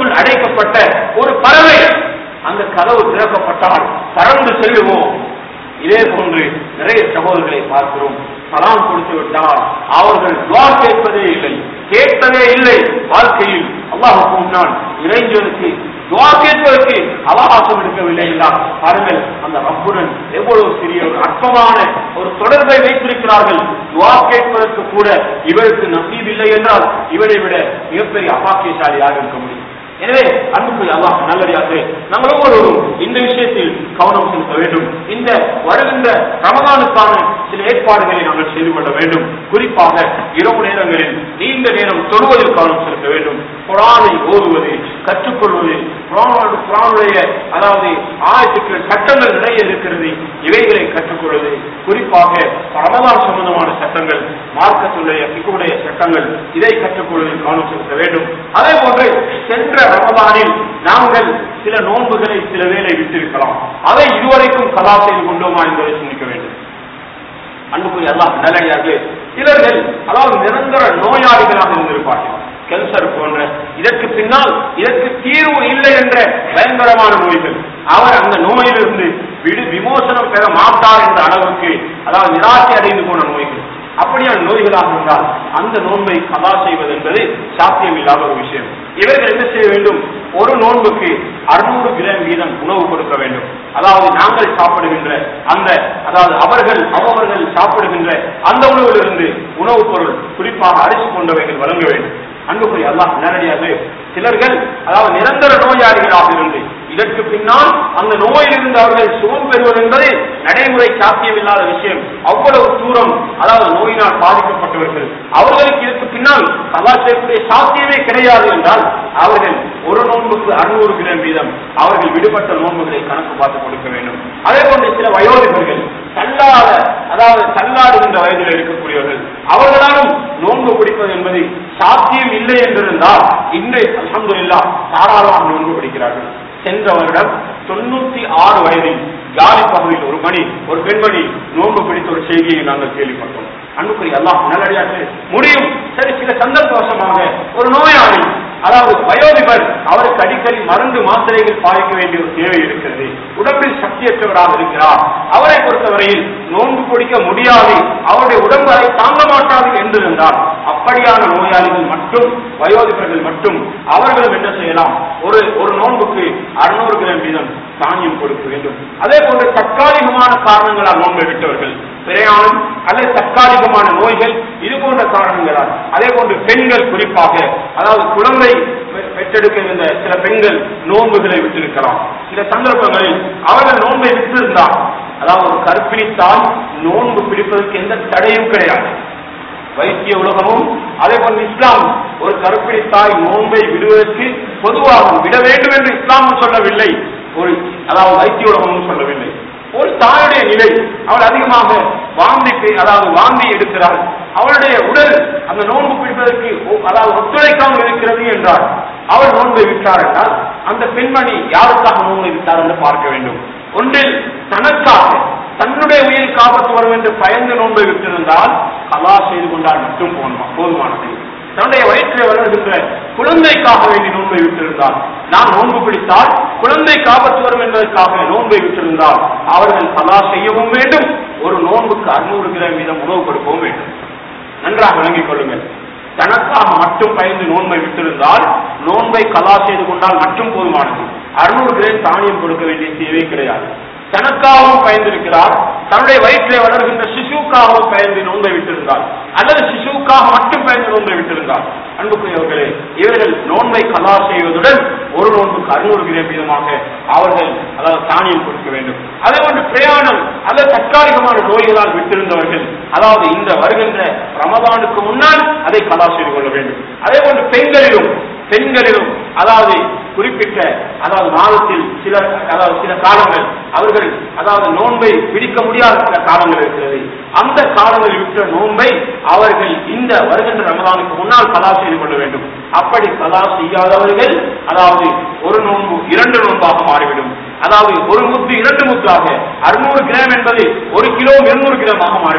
[SPEAKER 2] கூட்டுக்குள் அடைக்கப்பட்ட ஒரு பறவை அந்த கதவு திறக்கப்பட்டால் பறந்து செல்லுவோம் இதே போன்று நிறைய சகோதரர்களை பார்க்கிறோம் சலாம் கொடுத்து விட்டால் அவர்கள் துவா கேட்பதே இல்லை கேட்பதே இல்லை வாழ்க்கையில் அல்லாஹுக்கு முன்னால் இறைஞ்சனுக்கு துவா கேட்பதற்கு அவகாசம் எடுக்கவில்லை என்றால் பாருங்கள் அந்த ரப்புடன் எவ்வளவு சிறிய ஒரு அற்பமான ஒரு தொடர்பை வைத்திருக்கிறார்கள் துவா கேட்பதற்கு கூட இவருக்கு நசீப் இல்லை என்றால் இவரை விட மிகப்பெரிய அபாக்கியசாலியாக இருக்க முடியும் எனவே அன்புக்குரிய அல்லாஹ் நல்லடியாக நாங்கள் ஒவ்வொருவரும் இந்த விஷயத்தில் கவனம் செலுத்த வேண்டும் இந்த வருகின்ற ரமதானுக்கான சில ஏற்பாடுகளை நாங்கள் செய்து கொள்ள வேண்டும் குறிப்பாக இரவு நேரங்களில் நீண்ட நேரம் தொழுவதில் கவனம் செலுத்த வேண்டும் குரானை ஓதுவது கற்றுக்கொள்வது குரானோடு குரானுடைய அதாவது ஆயத்துக்கள் சட்டங்கள் நிறைய இருக்கிறது இவைகளை கற்றுக்கொள்வது குறிப்பாக ரமதான் சம்பந்தமான சட்டங்கள் மார்க்கத்துடைய பிக்குடைய சட்டங்கள் இதை கற்றுக்கொள்வதில் கவனம் செலுத்த வேண்டும் அதே போன்று சென்ற ரமதானில் நாங்கள் சில நோன்புகளை சில வேளை விட்டிருக்கலாம் அதை இதுவரைக்கும் கலா செய்து கொண்டோமா என்பதை சிந்திக்க வேண்டும் அன்புக்குரிய எல்லாம் நல்லடியாக சிலர்கள் அதாவது நிரந்தர நோயாளிகளாக இருந்திருப்பார்கள் கேன்சர் போன்ற இதற்கு பின்னால் இதற்கு தீர்வு இல்லை என்ற பயங்கரமான நோய்கள் அவர் அந்த நோயிலிருந்து விடு விமோசனம் பெற மாட்டார் என்ற அளவுக்கு அதாவது நிராசை அடைந்து போன நோய்கள் அப்படியான நோய்களாக இருந்தால் அந்த நோன்பை கதா செய்வது என்பது சாத்தியம் இல்லாத ஒரு விஷயம் இவர்கள் என்ன செய்ய வேண்டும் ஒரு நோன்புக்கு அறுநூறு கிராம் வீதம் உணவு கொடுக்க வேண்டும் அதாவது நாங்கள் சாப்பிடுகின்ற அந்த அதாவது அவர்கள் அவர்கள் சாப்பிடுகின்ற அந்த உணவிலிருந்து உணவுப் பொருள் குறிப்பாக அரிசி போன்றவைகள் வழங்க வேண்டும் அன்புக்குரிய அல்லாஹ் நேரடியாக சிலர்கள் அதாவது நிரந்தர நோயாளிகளாக இருந்து இதற்கு பின்னால் அந்த நோயிலிருந்து அவர்கள் சுகம் பெறுவது என்பது நடைமுறை சாத்தியமில்லாத விஷயம் அவ்வளவு தூரம் அதாவது நோயினால் பாதிக்கப்பட்டவர்கள் அவர்களுக்கு இதற்கு பின்னால் கலாச்சாரத்துடைய சாத்தியமே கிடையாது என்றால் அவர்கள் ஒரு நோன்புக்கு அறுநூறு கிராம் வீதம் அவர்கள் விடுபட்ட நோன்புகளை கணக்கு பார்த்து கொடுக்க வேண்டும் அதே போன்று சில வயோதிகர்கள் தள்ளாத அதாவது தள்ளாடுகின்ற வயதில் இருக்கக்கூடியவர்கள் அவர்களாலும் நோன்பு பிடிப்பது என்பது சாத்தியம் இல்லை என்றிருந்தால் இன்று அல்ஹம்துலில்லா தாராளமாக நோன்பு பிடிக்கிறார்கள் சென்ற வருடம் தொண்ணூத்தி ஆறு வயதில் ஜாலி பகுதியில் ஒரு மணி ஒரு பெண்மணி நோன்பு பிடித்த ஒரு செய்தியை நாங்கள் கேள்விப்பட்டோம் அன்புக்குரிய எல்லாம் நல்லடியாக முடியும் சரி சில சந்தர்ப்பவசமாக ஒரு நோயாளி அதாவது வயோதிபர் அவருக்கு அடிக்கடி மருந்து மாத்திரைகள் பாதிக்க வேண்டிய ஒரு தேவை இருக்கிறது உடம்பில் சக்தியற்றவராக இருக்கிறார் அவரை பொறுத்தவரையில் நோன்பு பிடிக்க முடியாது அவருடைய உடம்பு அதை தாங்க மாட்டாது என்றிருந்தால் அப்படியான நோயாளிகள் மட்டும் வயோதிபர்கள் மட்டும் அவர்களும் என்ன செய்யலாம் ஒரு ஒரு நோன்புக்கு அறுநூறு கிராம் வீதம் தானியம் கொடுக்க வேண்டும் அதே போன்று தற்காலிகமான காரணங்களால் நோன்பை விட்டவர்கள் பிரயாணம் அல்லது தற்காலிகமான நோய்கள் இது போன்ற காரணங்களால் அதே போன்று பெண்கள் குறிப்பாக அதாவது குழந்தை பெ- பெற்றெடுக்க இருந்த சில பெண்கள் நோன்புகளை விட்டிருக்கலாம் சில சந்தர்ப்பங்களில் அவர்கள் நோன்பை விட்டிருந்தால் அதாவது ஒரு கர்ப்பிணி தாய் நோன்பு பிடிப்பதற்கு எந்த தடையும் கிடையாது வைத்திய உலகமும் அதே போன்று இஸ்லாம் ஒரு கருப்பிணி தாய் நோன்பை விடுவதற்கு பொதுவாக விட வேண்டும் என்று இஸ்லாமும் சொல்லவில்லை ஒரு அதாவது வைத்திய உலகமும் சொல்லவில்லை ஒரு தாயுடைய நிலை அவள் அதிகமாக வாந்தி பே- அதாவது வாந்தி எடுக்கிறாள் அவளுடைய உடல் அந்த நோன்பு பிடிப்பதற்கு ஒ- அதாவது ஒத்துழைக்காமல் இருக்கிறது என்றால் அவள் நோன்பை விட்டார் என்றால் அந்த பெண்மணி யாருக்காக நோன்பை விட்டார் என்று பார்க்க வேண்டும் ஒன்றில் தனக்காக தன்னுடைய உயிருக்கு ஆபத்து வரும் என்று பயந்து நோன்பை விட்டிருந்தால் கலா செய்து கொண்டால் மட்டும் போதுமா- போதுமானது தன்னுடைய வயிற்றில் வளர்கின்ற குழந்தைக்காக வேண்டி நோன்பை விட்டிருந்தால் நான் நோன்பு பிடித்தால் குழந்தைக்கு ஆபத்து வரும் என்பதற்காக நோன்பை விட்டிருந்தால் அவர்கள் கலா செய்யவும் வேண்டும் ஒரு நோன்புக்கு அறுநூறு கிராம் வீதம் உணவு கொடுக்கவும் வேண்டும் நன்றாக விளங்கிக் கொள்ளுங்கள் தனக்காக மட்டும் பயந்து நோன்பை விட்டிருந்தால் நோன்பை கலா செய்து கொண்டால் மட்டும் போதுமானது அறுநூறு கிராம் தானியம் கொடுக்க வேண்டிய தேவை கிடையாது தனக்காகவும் பயந்திருக்கிறார் தன்னுடைய வயிற்றிலே வளர்கின்ற சிசுக்காகவும் பயந்து நோன்பை விட்டிருந்தார் அல்லது சிசுக்காக மட்டும் பயந்து நோன்பை விட்டிருந்தார் அன்புக்குரியவர்களே இவர்கள் நோன்பை கலா செய்வதுடன் ஒரு நோன்புக்கு அறுநூறு கிராம் வீதமாக அவர்கள் அதாவது தானியம் கொடுக்க வேண்டும் அதே போன்று பிரயாணம் அல்லது தற்காலிகமான நோய்களால் விட்டிருந்தவர்கள் அதாவது இந்த வருகின்ற ரமதானுக்கு முன்னால் அதை கலா செய்து கொள்ள வேண்டும் அதே போன்று பெண்களிலும் பெண்களிலும் அதாவது குறிப்பிட்ட அதாவது மாதத்தில் சில அதாவது சில காலங்கள் அவர்கள் அதாவது நோன்பை பிடிக்க முடியாத சில காலங்கள் இருக்கிறது அந்த காலங்களில் விட்ட நோன்பை அவர்கள் இந்த வருகின்ற ரமதானுக்கு முன்னால் கலா செய்து கொள்ள வேண்டும் அப்படி கலா செய்யாதவர்கள் அதாவது ஒரு நோன்பு இரண்டு நோன்பாக மாறிவிடும் அதாவது ஒரு முத்து இரண்டு முத்தாக அறுநூறு கிராம் என்பது ஒரு கிலோ இருநூறு கிராமாக மாறிவிடும்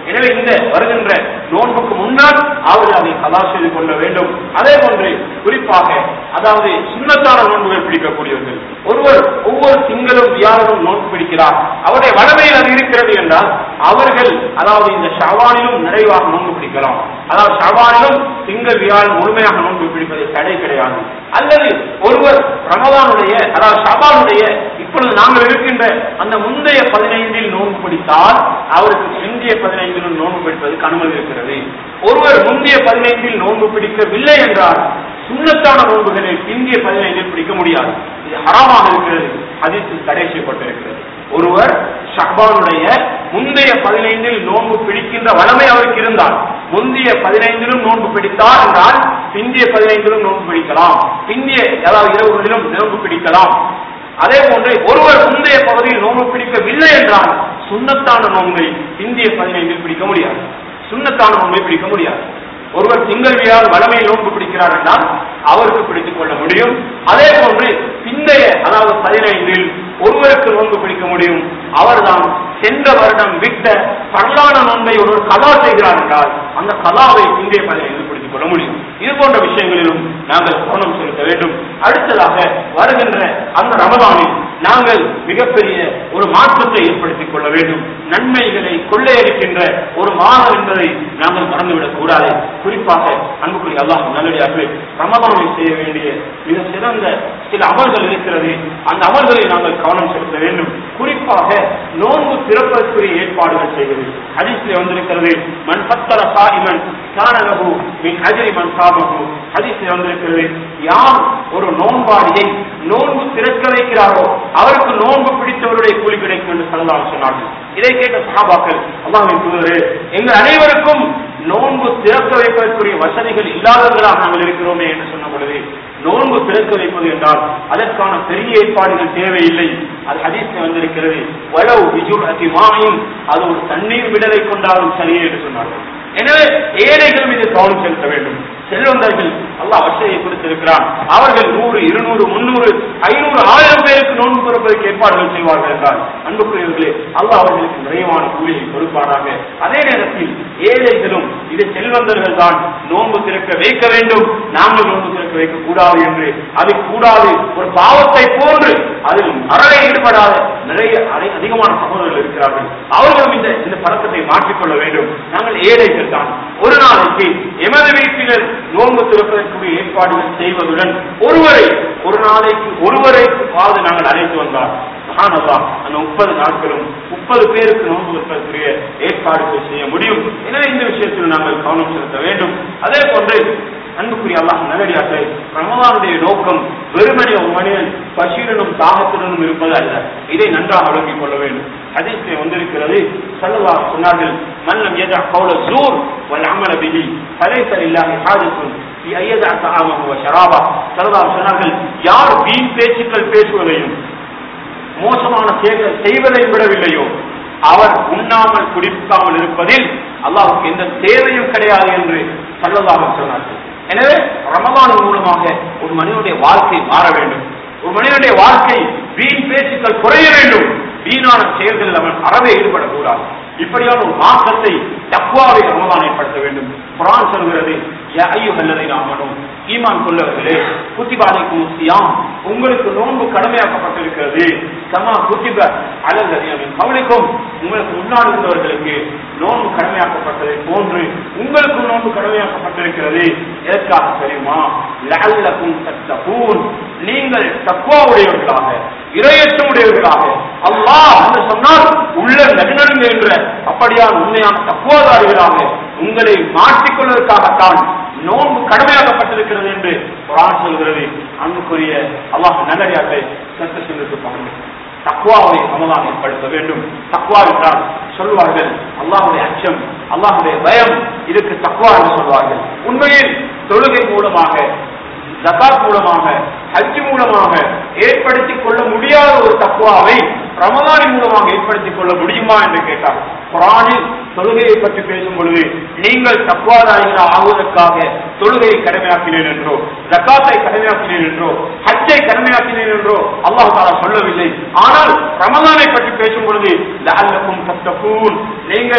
[SPEAKER 2] எனவே இந்த வருகின்ற நோன்புக்கு முன்னால் அவர்கள் அதை கலா செய்து கொள்ள வேண்டும் அதே போன்று குறிப்பாக அதாவது சுண்ணத்தான நோன்புகள் பிடிக்கக்கூடியவர்கள் ஒருவர் ஒவ்வொரு திங்களும் வியாழனும் நோன்பு பிடிக்கிறார் அவருடைய வளமையில் அது இருக்கிறது என்றால் அவர்கள் அதாவது இந்த ஷவானிலும் நிறைவாக நோன்பு பிடிக்கலாம் அதாவது ஷவானிலும் திங்கள் வியாழன் முழுமையாக நோன்பு பிடிப்பது தடை கிடையாது அல்லது ஒருவர் ரமதானுடைய அதாவது ஷபானுடைய இப்பொழுது நாங்கள் இருக்கின்ற அந்த முந்தைய பதினைந்தில் நோன்பு பிடித்தால் அவருக்கு பிந்தைய பதினைந்திலும் நோன்பு பிடிப்பதற்கு அனுமதி இருக்கிறது ஒருவர் முந்தைய பதினைந்தில் நோன்பு பிடிக்கவில்லை என்றால் சுண்ணத்தான நோன்புகளை பிந்திய பதினைந்தில் பிடிக்க முடியாது இது ஹராமாக இருக்கிறது ஹதீஸில் தடை செய்யப்பட்டிருக்கிறது ஒருவர் ஷஹ்பானுடைய முந்தைய பதினைந்தில் நோன்பு பிடிக்கின்ற வளமை அவருக்கு இருந்தால் முந்தைய பதினைந்திலும் நோன்பு பிடித்தார் என்றால் பிந்திய பதினைந்திலும் நோன்பு பிடிக்கலாம் பிந்திய அதாவது இரவுகளிலும் நோன்பு பிடிக்கலாம் அதே போன்று ஒருவர் முந்தைய பகுதியில் நோன்பு பிடிக்கவில்லை என்றால் சுண்ணத்தான நோன்பை பிந்திய பதினைந்தில் பிடிக்க முடியாது சுண்ணத்தான நோன்பை பிடிக்க முடியாது ஒருவர் திங்கள் வியாழ் வளமை நோன்பு பிடிக்கிறார் என்றால் அவருக்கு பிடித்துக் கொள்ள முடியும் அதே போன்று பிந்தைய அதாவது பதினைந்தில் ஒருவருக்கு நோன்பு பிடிக்க முடியும் அவர்தான் சென்ற வருடம் விட்ட பரலான நோன்பை ஒருவர் கலா செய்கிறார் என்றால் அந்த கலாவை பிந்தைய பதினைந்தில் பிடித்துக் கொள்ள முடியும் இது போன்ற விஷயங்களிலும் நாங்கள் கவனம் செலுத்த வேண்டும் அடுத்ததாக வருகின்ற அந்த ரமதானில் நாங்கள் மிகப்பெரிய ஒரு மாற்றத்தை ஏற்படுத்திக் கொள்ள வேண்டும் நன்மைகளை கொள்ளையடிக்கின்ற ஒரு மாதம் என்பதை நாங்கள் மறந்துவிடக் கூடாது குறிப்பாக அன்புக்குரிய அல்லாஹ் நல்லடியாக ரமதானை செய்ய வேண்டிய மிக சிறந்த சில அமல்கள் இருக்கிறது அந்த அமல்களை நாங்கள் கவனம் செலுத்த வேண்டும் குறிப்பாக நோன்பு திறப்பதற்குரிய ஏற்பாடுகள் செய்வது ஹதீஸில் வந்திருக்கிறது மண் பத்தர சாயிமன் கானலகு மின் அஜரி மண் சாபகு ஹதீஸில் வந்திருக்கிறது யார் ஒரு நோன்பாடியை நோன்பு திறக்க வைக்கிறாரோ அவருக்கு நோன்பு பிடித்தவருடைய கூலி கிடைக்கும் என்று சொல்லலாம் சொன்னார்கள் இதை கேட்ட சஹாபாக்கள் அல்லாஹ்வின் தூதரே எங்கள் அனைவருக்கும் நோன்பு திறக்க வைப்பதற்குரிய வசதிகள் இல்லாதவர்களாக நாங்கள் இருக்கிறோமே என்று சொன்ன பொழுது நோன்பு திறக்க வைப்பது என்றால் அதற்கான பெரிய ஏற்பாடுகள் தேவையில்லை அது ஹதீஸ் வந்திருக்கிறது வளவு விஜுர் அதிமாயும் அது ஒரு தண்ணீர் விடலை கொண்டாலும் சரியே என்று சொன்னார்கள் எனவே ஏழைகள் மீது கவனம் செலுத்த வேண்டும் செல்வந்தர்கள் அல்லாஹ் வசதியை கொடுத்திருக்கிறான் அவர்கள் நூறு இருநூறு முன்னூறு ஐநூறு ஆயிரம் பேருக்கு நோன்பு பிறப்பதற்கு ஏற்பாடுகள் செய்வார்கள் என்றால் அன்புக்குரியவர்களே அல்லாஹ் அவர்களுக்கு நிறைவான கூலியை கொடுப்பாராக அதே நேரத்தில் ஏழைகளும் இது செல்வந்தர்கள் தான் நோன்பு திறக்க வைக்க வேண்டும் நாங்கள் நோன்பு திறக்க வைக்க கூடாது என்று அது கூடாது ஒரு பாவத்தை போன்று அதில் அறவே ஈடுபடாத நிறைய அதி- அதிகமான சகோதரர்கள் இருக்கிறார்கள் அவர்களும் இந்த இந்த பழக்கத்தை மாற்றிக்கொள்ள வேண்டும் நாங்கள் ஏழைகள் தான் ஒரு நாளைக்கு எமது வீட்டினர் நோன்பு திறப்பதற்குரிய ஏற்பாடுகள் செய்வதுடன் ஒருவரை ஒரு நாளைக்கு ஒருவரை வாது நாங்கள் அழைத்து வந்தார் மகானல்லா அந்த முப்பது நாட்களும் முப்பது பேருக்கு நோன்பு வைப்பதற்குரிய ஏற்பாடுகள் செய்ய முடியும் எனவே இந்த விஷயத்தில் நாங்கள் கவனம் செலுத்த வேண்டும் அதே போன்று அன்புக்குரிய அல்லாஹ் நல்லடியாக ரமலானுடைய நோக்கம் வெறுமனே ஒரு மனிதன் பசியுடனும் தாகத்துடனும் இருப்பது அல்ல இதை நன்றாக விளங்கிக் கொள்ள வேண்டும் ஹதீஸிலே வந்திருக்கிறது சல்லல்லாஹு சொன்னார்கள் மன்னம் எதா கௌல ஜூர் வல் அமல பிஹி ஃபலைஸ லில்லாஹி ஹாஜத்துன் ஃபி அய்யதா தஆமஹு வ ஷராபா சல்லல்லாஹு சொன்னார்கள் யார் வீண் பேச்சுக்கள் பேசுவதையும் மோசமான செயல்கள் செய்வதை விடவில்லையோ அவர் உண்ணாமல் குடிக்காமல் இருப்பதில் அல்லாஹ்வுக்கு எந்த தேவையும் கிடையாது என்று சல்லல்லாஹு சொன்னார்கள் எனவே ரமலான் மூலமாக ஒரு மனிதனுடைய வாழ்க்கை மாற வேண்டும் ஒரு மனிதனுடைய வாழ்க்கை வீண் பேச்சுக்கள் குறைய வேண்டும் வீணான செயல்களில் அவன் அறவே ஈடுபடக்கூடாது இப்படியான ஒரு மாற்றத்தை தக்குவாவை ரமலான் ஏற்படுத்த வேண்டும் குரான் சொல்கிறது யா ஐயுஹல்லதீன ஆமனூ ஈமான் கொள்ளவர்களே குத்திபாலைக்கு முஸ்தியாம் உங்களுக்கு நோன்பு கடமையாக்கப்பட்டிருக்கிறது கமா குத்திப அலல்லதீனின் கவலைக்கும் உங்களுக்கு முன்னால் இருந்தவர்களுக்கு நோன்பு கடமையாக்கப்பட்டதை போன்று உங்களுக்கும் நோன்பு கடமையாக்கப்பட்டிருக்கிறது எதற்காக தெரியுமா லஅல்லக்கும் தத்தகூன் நீங்கள் தக்குவா உடையவர்களாக இரையற்றம் உடையவர்களாக அல்லாஹ் என்று சொன்னால் உள்ள நடுநடுங்க என்ற அப்படியான உண்மையான தக்குவாதாரிகளாக உங்களை மாற்றிக்கொள்வதற்காகத்தான் நோன்பு கடமையாக்கப்பட்டிருக்கிறது என்று குரான் சொல்கிறது அன்புக்குரிய அல்லாஹ் நல்லடியாட்டை சத்த சிந்தித்து பாருங்கள் தக்குவாவை ரமலான் ஏற்படுத்த வேண்டும் தக்குவா என்றால் சொல்வார்கள் அல்லாஹுடைய அச்சம் அல்லாஹுடைய பயம் இதுக்கு தக்குவா என்று சொல்வார்கள் உண்மையில் தொழுகை மூலமாக ஜகாத் மூலமாக ஹஜ் மூலமாக ஏற்படுத்திக் கொள்ள முடியாத ஒரு தக்குவாவை ரமலானின் மூலமாக ஏற்படுத்திக் கொள்ள முடியுமா என்று கேட்டார் குரானில் தொழுகையை பற்றி பேசும் பொழுது நீங்கள் தக்குவாதாரிகள் ஆகுவதற்காக தொழுகையை கடமையாக்கினேன் என்றோ ஜக்காத்தை கடமையாக்கினேன் என்றோ ஹஜ்ஜை கடமையாக்கினேன் என்றோ அல்லாஹ் தாலா சொல்லவில்லை ஆனால் ரமலானை பற்றி பேசும் பொழுது லஅல்லக்கும் தத்தகூன் நீங்கள்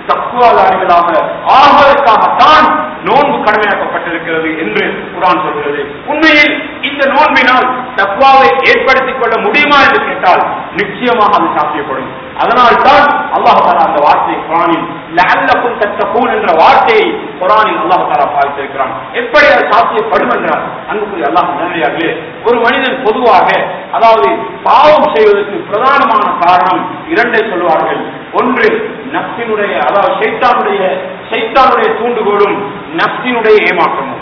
[SPEAKER 2] தக்குவாதாரிகளாக ஆவதற்காகத்தான் நோன்பு கடமையாக்கப்பட்டிருக்கிறது என்று குரான் சொல்கிறது உண்மையில் இந்த நோன்பினால் தக்குவாவை ஏற்படுத்திக் கொள்ள முடியுமா என்று கேட்டால் நிச்சயமாக அது சாத்தியப்படும் அதனால் தான் அல்லாஹ் தாலா அந்த வார்த்தையை குரானில் லஅல்லக்கும் தத்தகூன் என்ற வார்த்தையை குரானில் அல்லாஹ் தாலா பார்த்திருக்கிறான் எப்படி அது சாத்தியப்படும் என்றால் அன்புக்குரிய அல்லாஹ் நன்மையாகவே ஒரு மனிதன் பொதுவாக அதாவது பாவம் செய்வதற்கு பிரதானமான காரணம் இரண்டை சொல்வார்கள் ஒன்று நப்சினுடைய அதாவது சைத்தானுடைய சைத்தானுடைய தூண்டுகோலும் நப்சினுடைய ஏமாற்றமும்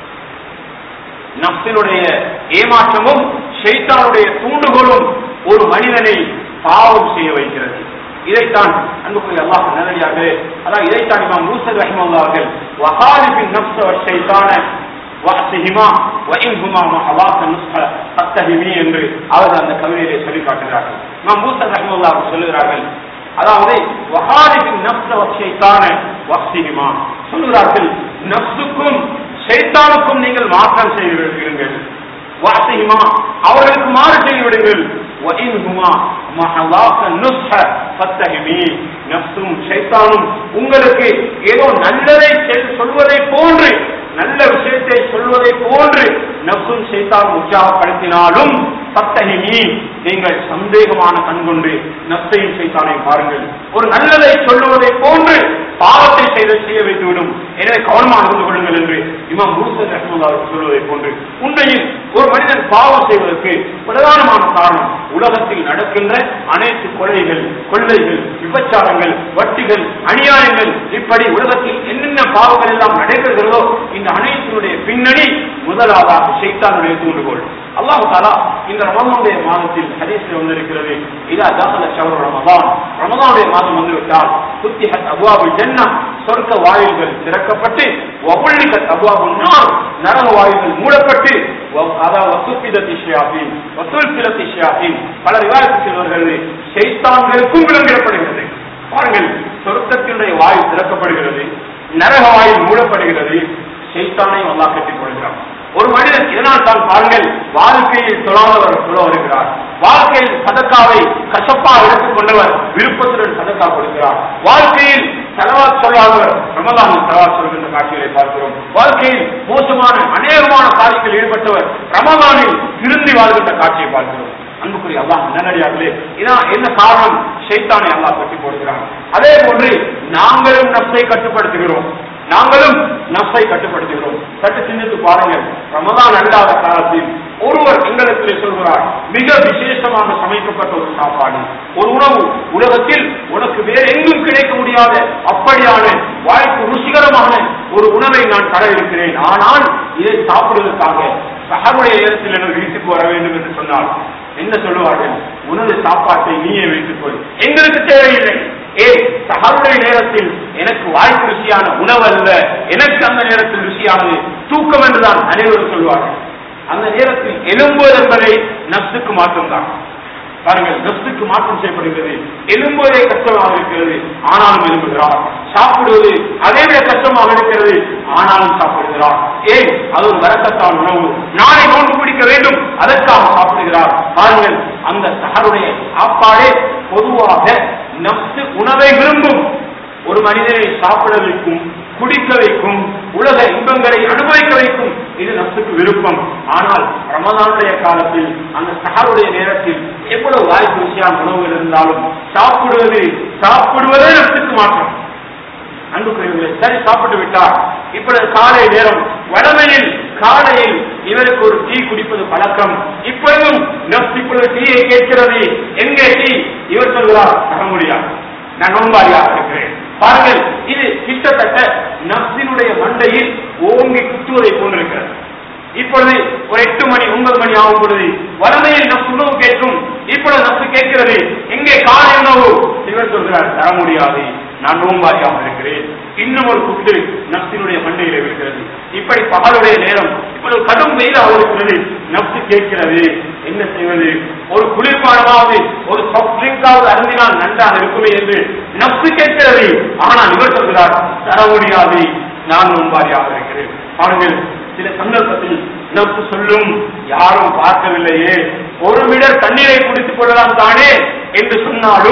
[SPEAKER 2] நப்சினுடைய ஏமாற்றமும் ஷைத்தானுடைய தூண்டுகோலும் ஒரு மனிதனை பாவம் செய்ய வைக்கிறது இதைத்தான் அன்புக்குரிய அல்லாஹ் நல்லடியாக அதான் இதைத்தான் இமாம் மூசர் ரஹிமல்லா அவர்கள் வஹாலிபின் நப்ச ஷைத்தான வஅசிஹிமா வஇன்ஹுமா மஹவாக நுஸ்ஹ ஃபத்தஹிமி என்று அவர் அந்த கவிதையிலே சொல்லி காட்டுகிறார்கள் இமாம் மூசர் ரஹிமல்லா அவர்கள் சொல்லுகிறார்கள் அதாவது வஹாலிபின் நப்ச ஷைத்தான வஅசிஹிமா சொல்லுகிறார்கள் நப்சுக்கும் ஷைத்தானுக்கும் நீங்கள் மாற்றம் செய்து விடுங்கள் வாசிஹிமா அவர்களுக்கு மாறு செய்து விடுங்கள் وإنهما محضاك النصح فاتهمي நப்சும் ஷைத்தானும் உங்களுக்கு ஏதோ நல்லதை செல்- சொல்வதை போன்று நல்ல விஷயத்தை சொல்வதை போன்று நப்சும் ஷைத்தானும் உற்சாகப்படுத்தினாலும் சத்தகிமி நீங்கள் சந்தேகமான கண் கொண்டு நப்சையும் சைத்தானையும் பாருங்கள் ஒரு நல்லதை சொல்லுவதை போன்று பாவத்தை செய்த செய்ய வைத்துவிடும் எனவே கவனமாக இருந்து கொள்ளுங்கள் என்று இமாம் மூசர் ரஹ்மல்லா அவர்கள் சொல்வதை போன்று உண்மையில் ஒரு மனிதன் பாவம் செய்வதற்கு பிரதானமான காரணம் உலகத்தில் நடக்கின்ற அனைத்து கொலைகள் கொள்ளைகள் விபச்சாரங்கள் வட்டிகள் அநியாயங்கள் இப்படி உலகத்தில் என்னென்ன பாவங்கள் எல்லாம் நடைபெறுகிறதோ இந்த அனைத்தினுடைய பின்னணி முதலாவதாக ஷைத்தானுடைய தூண்டுகோள் அல்லாஹ் தாலா இந்த ரமதானுடைய மாதத்தில் ஹதீஸில் வந்திருக்கிறது இதா தாசல ஷவர் ரமதான் ரமதானுடைய மாதம் வந்துவிட்டால் குத்திஹத் அபுவாபுல் ஜன்னா சொர்க்க வாயில்கள் திறக்கப்பட்டு வபுல்லிகத் அபுவாபுல் நார் நரக வாயில்கள் மூடப்பட்டு வ- அதாவது வசுப்பிதத்தி ஷியாஃபின் வசூல்பிதத்தி ஷியாஃபின் பல விவாதத்து செல்வர்கள் ஷைத்தான்களுக்கும் விளங்கிடப்படுகிறது பாருங்கள் சொர்க்கத்தினுடைய வாயில் திறக்கப்படுகிறது நரக வாயில் மூடப்படுகிறது ஷைத்தானையும் அல்லாஹ் கட்டிக் கொள்கிறான் ஒரு மனிதன் இதனால் தான் பாருங்கள் வாழ்க்கையில் தொழாதவர் தொழ வருகிறார் வாழ்க்கையில் சதக்காவை கசப்பாக எடுத்துக் கொண்டவர் விருப்பத்துடன் சதக்கா கொடுக்கிறார் வாழ்க்கையில் செலவா சொல்லாதவர் ரமலானில் செலவா சொல்கின்ற காட்சிகளை பார்க்கிறோம் வாழ்க்கையில் மோசமான அநேகமான காரியத்தில் ஈடுபட்டவர் ரமலானில் திருந்தி வாழ்கின்ற காட்சியை பார்க்கிறோம் அன்புக்குரிய அல்லாஹ் நல்லடியார்களே இதான் என்ன காரணம் ஷைத்தானை அல்லாஹ் கட்டி போடுகிறான் அதே போன்று நாங்களும் நப்சை கட்டுப்படுத்துகிறோம் நாங்களும் நப்சை கட்டுப்படுத்துகிறோம் சற்று சிந்தித்து பாருங்கள் ரமதான் அல்லாத காலத்தில் ஒருவர் எங்களிடத்திலே சொல்கிறார் மிக விசேஷமாக சமைக்கப்பட்ட ஒரு சாப்பாடு ஒரு உணவு உலகத்தில் உனக்கு வேற எங்கும் கிடைக்க முடியாத அப்படியான வாய்ப்பு ருசிகரமான ஒரு உணவை நான் தர இருக்கிறேன் ஆனால் இதை சாப்பிடுவதற்காக சகருடைய நேரத்தில் எனக்கு வீட்டுக்கு வர வேண்டும் என்று சொன்னால் என்ன சொல்லுவார்கள் உனது சாப்பாட்டை நீயே வைத்துக் கொள் எங்களுக்கு தேவையில்லை ஏ சகருடைய நேரத்தில் எனக்கு வாய்ப்பு ருசியான உணவு அல்ல எனக்கு அந்த நேரத்தில் ருசியானது தூக்கம் என்றுதான் அனைவரும் சொல்வார்கள் அந்த நேரத்தில் எலும்புவது என்பதை நப்சுக்கு மாற்றம்தான் பாருங்கள் நப்சுக்கு மாற்றம் செய்யப்படுகிறது எலும்புவதே கஷ்டமாக இருக்கிறது ஆனாலும் எலும்புகிறார் சாப்பிடுவது அதை விட கஷ்டமாக இருக்கிறது ஆனாலும் சாப்பிடுகிறார் ஏன் அது ஒரு வரக்கத்தான் உணவு நாளை நோன்பு பிடிக்க வேண்டும் அதற்காக சாப்பிடுகிறார் பாருங்கள் அந்த சகருடைய சாப்பாடே பொதுவாக நப்சு உணவை விரும்பும் ஒரு மனிதனை சாப்பிட வைக்கும் குடிக்க வைக்கும் உலக இன்பங்களை அனுபவிக்க வைக்கும் இது நப்சுக்கு விருப்பம் ஆனால் ரமதானுடைய காலத்தில் அந்த சஹருடைய நேரத்தில் எவ்வளவு வாய்ப்பு ருசியான உணவுகள் இருந்தாலும் சாப்பிடுவது சாப்பிடுவதே நப்சுக்கு மாற்றம் அன்புக்குரியவர்களே சரி சாப்பிட்டு விட்டார் இப்பொழுது காலை நேரம் வடமையில் காலையில் இவருக்கு ஒரு டீ குடிப்பது பழக்கம் இப்பொழுதும் நப்ஸ் இப்பொழுது டீயை கேட்கிறது எங்கே டீ இவர் சொல்கிறார் தர முடியாது நான் நோன்பாளியாக இருக்கிறேன் பாருங்கள் இது கிட்டத்தட்ட நப்சினுடைய மண்டையில் ஓங்கி குத்துவதை போன்றிருக்கிறது இப்பொழுது ஒரு எட்டு மணி ஒன்பது மணி ஆகும் பொழுது வறுமையில் நப்சு உணவு கேட்கும் இப்பொழுது நப்சு கேட்கிறது எங்கே காலை உணவு இவர் சொல்கிறார் தர முடியாது நான் நோம்பாரியாக இருக்கிறேன் இன்னும் ஒரு குட்டு நப்சினுடைய மண்டையில இருக்கிறது இப்படி பகலுடைய நேரம் இப்பொழுது கடும் வெயிலாக இருக்கிறது நப்சு கேட்கிறது என்ன செய்வது ஒரு குளிர்பானமாவது ஒரு சாஃப்ட் ட்ரிங்காவது அருந்தினால் நன்றாக இருக்குமே என்று நப்சு கேட்கிறது ஆனால் இவர் சொல்கிறார் தர முடியாது நான் நோம்பாரியாக இருக்கிறேன் பாருங்கள் சில சந்தர்ப்பத்தில் நப்சு சொல்லும் யாரும் பார்க்கவில்லையே ஒரு மிடர் தண்ணீரை குடித்துக் கொள்ளலாம் தானே என்று சொன்னாலும்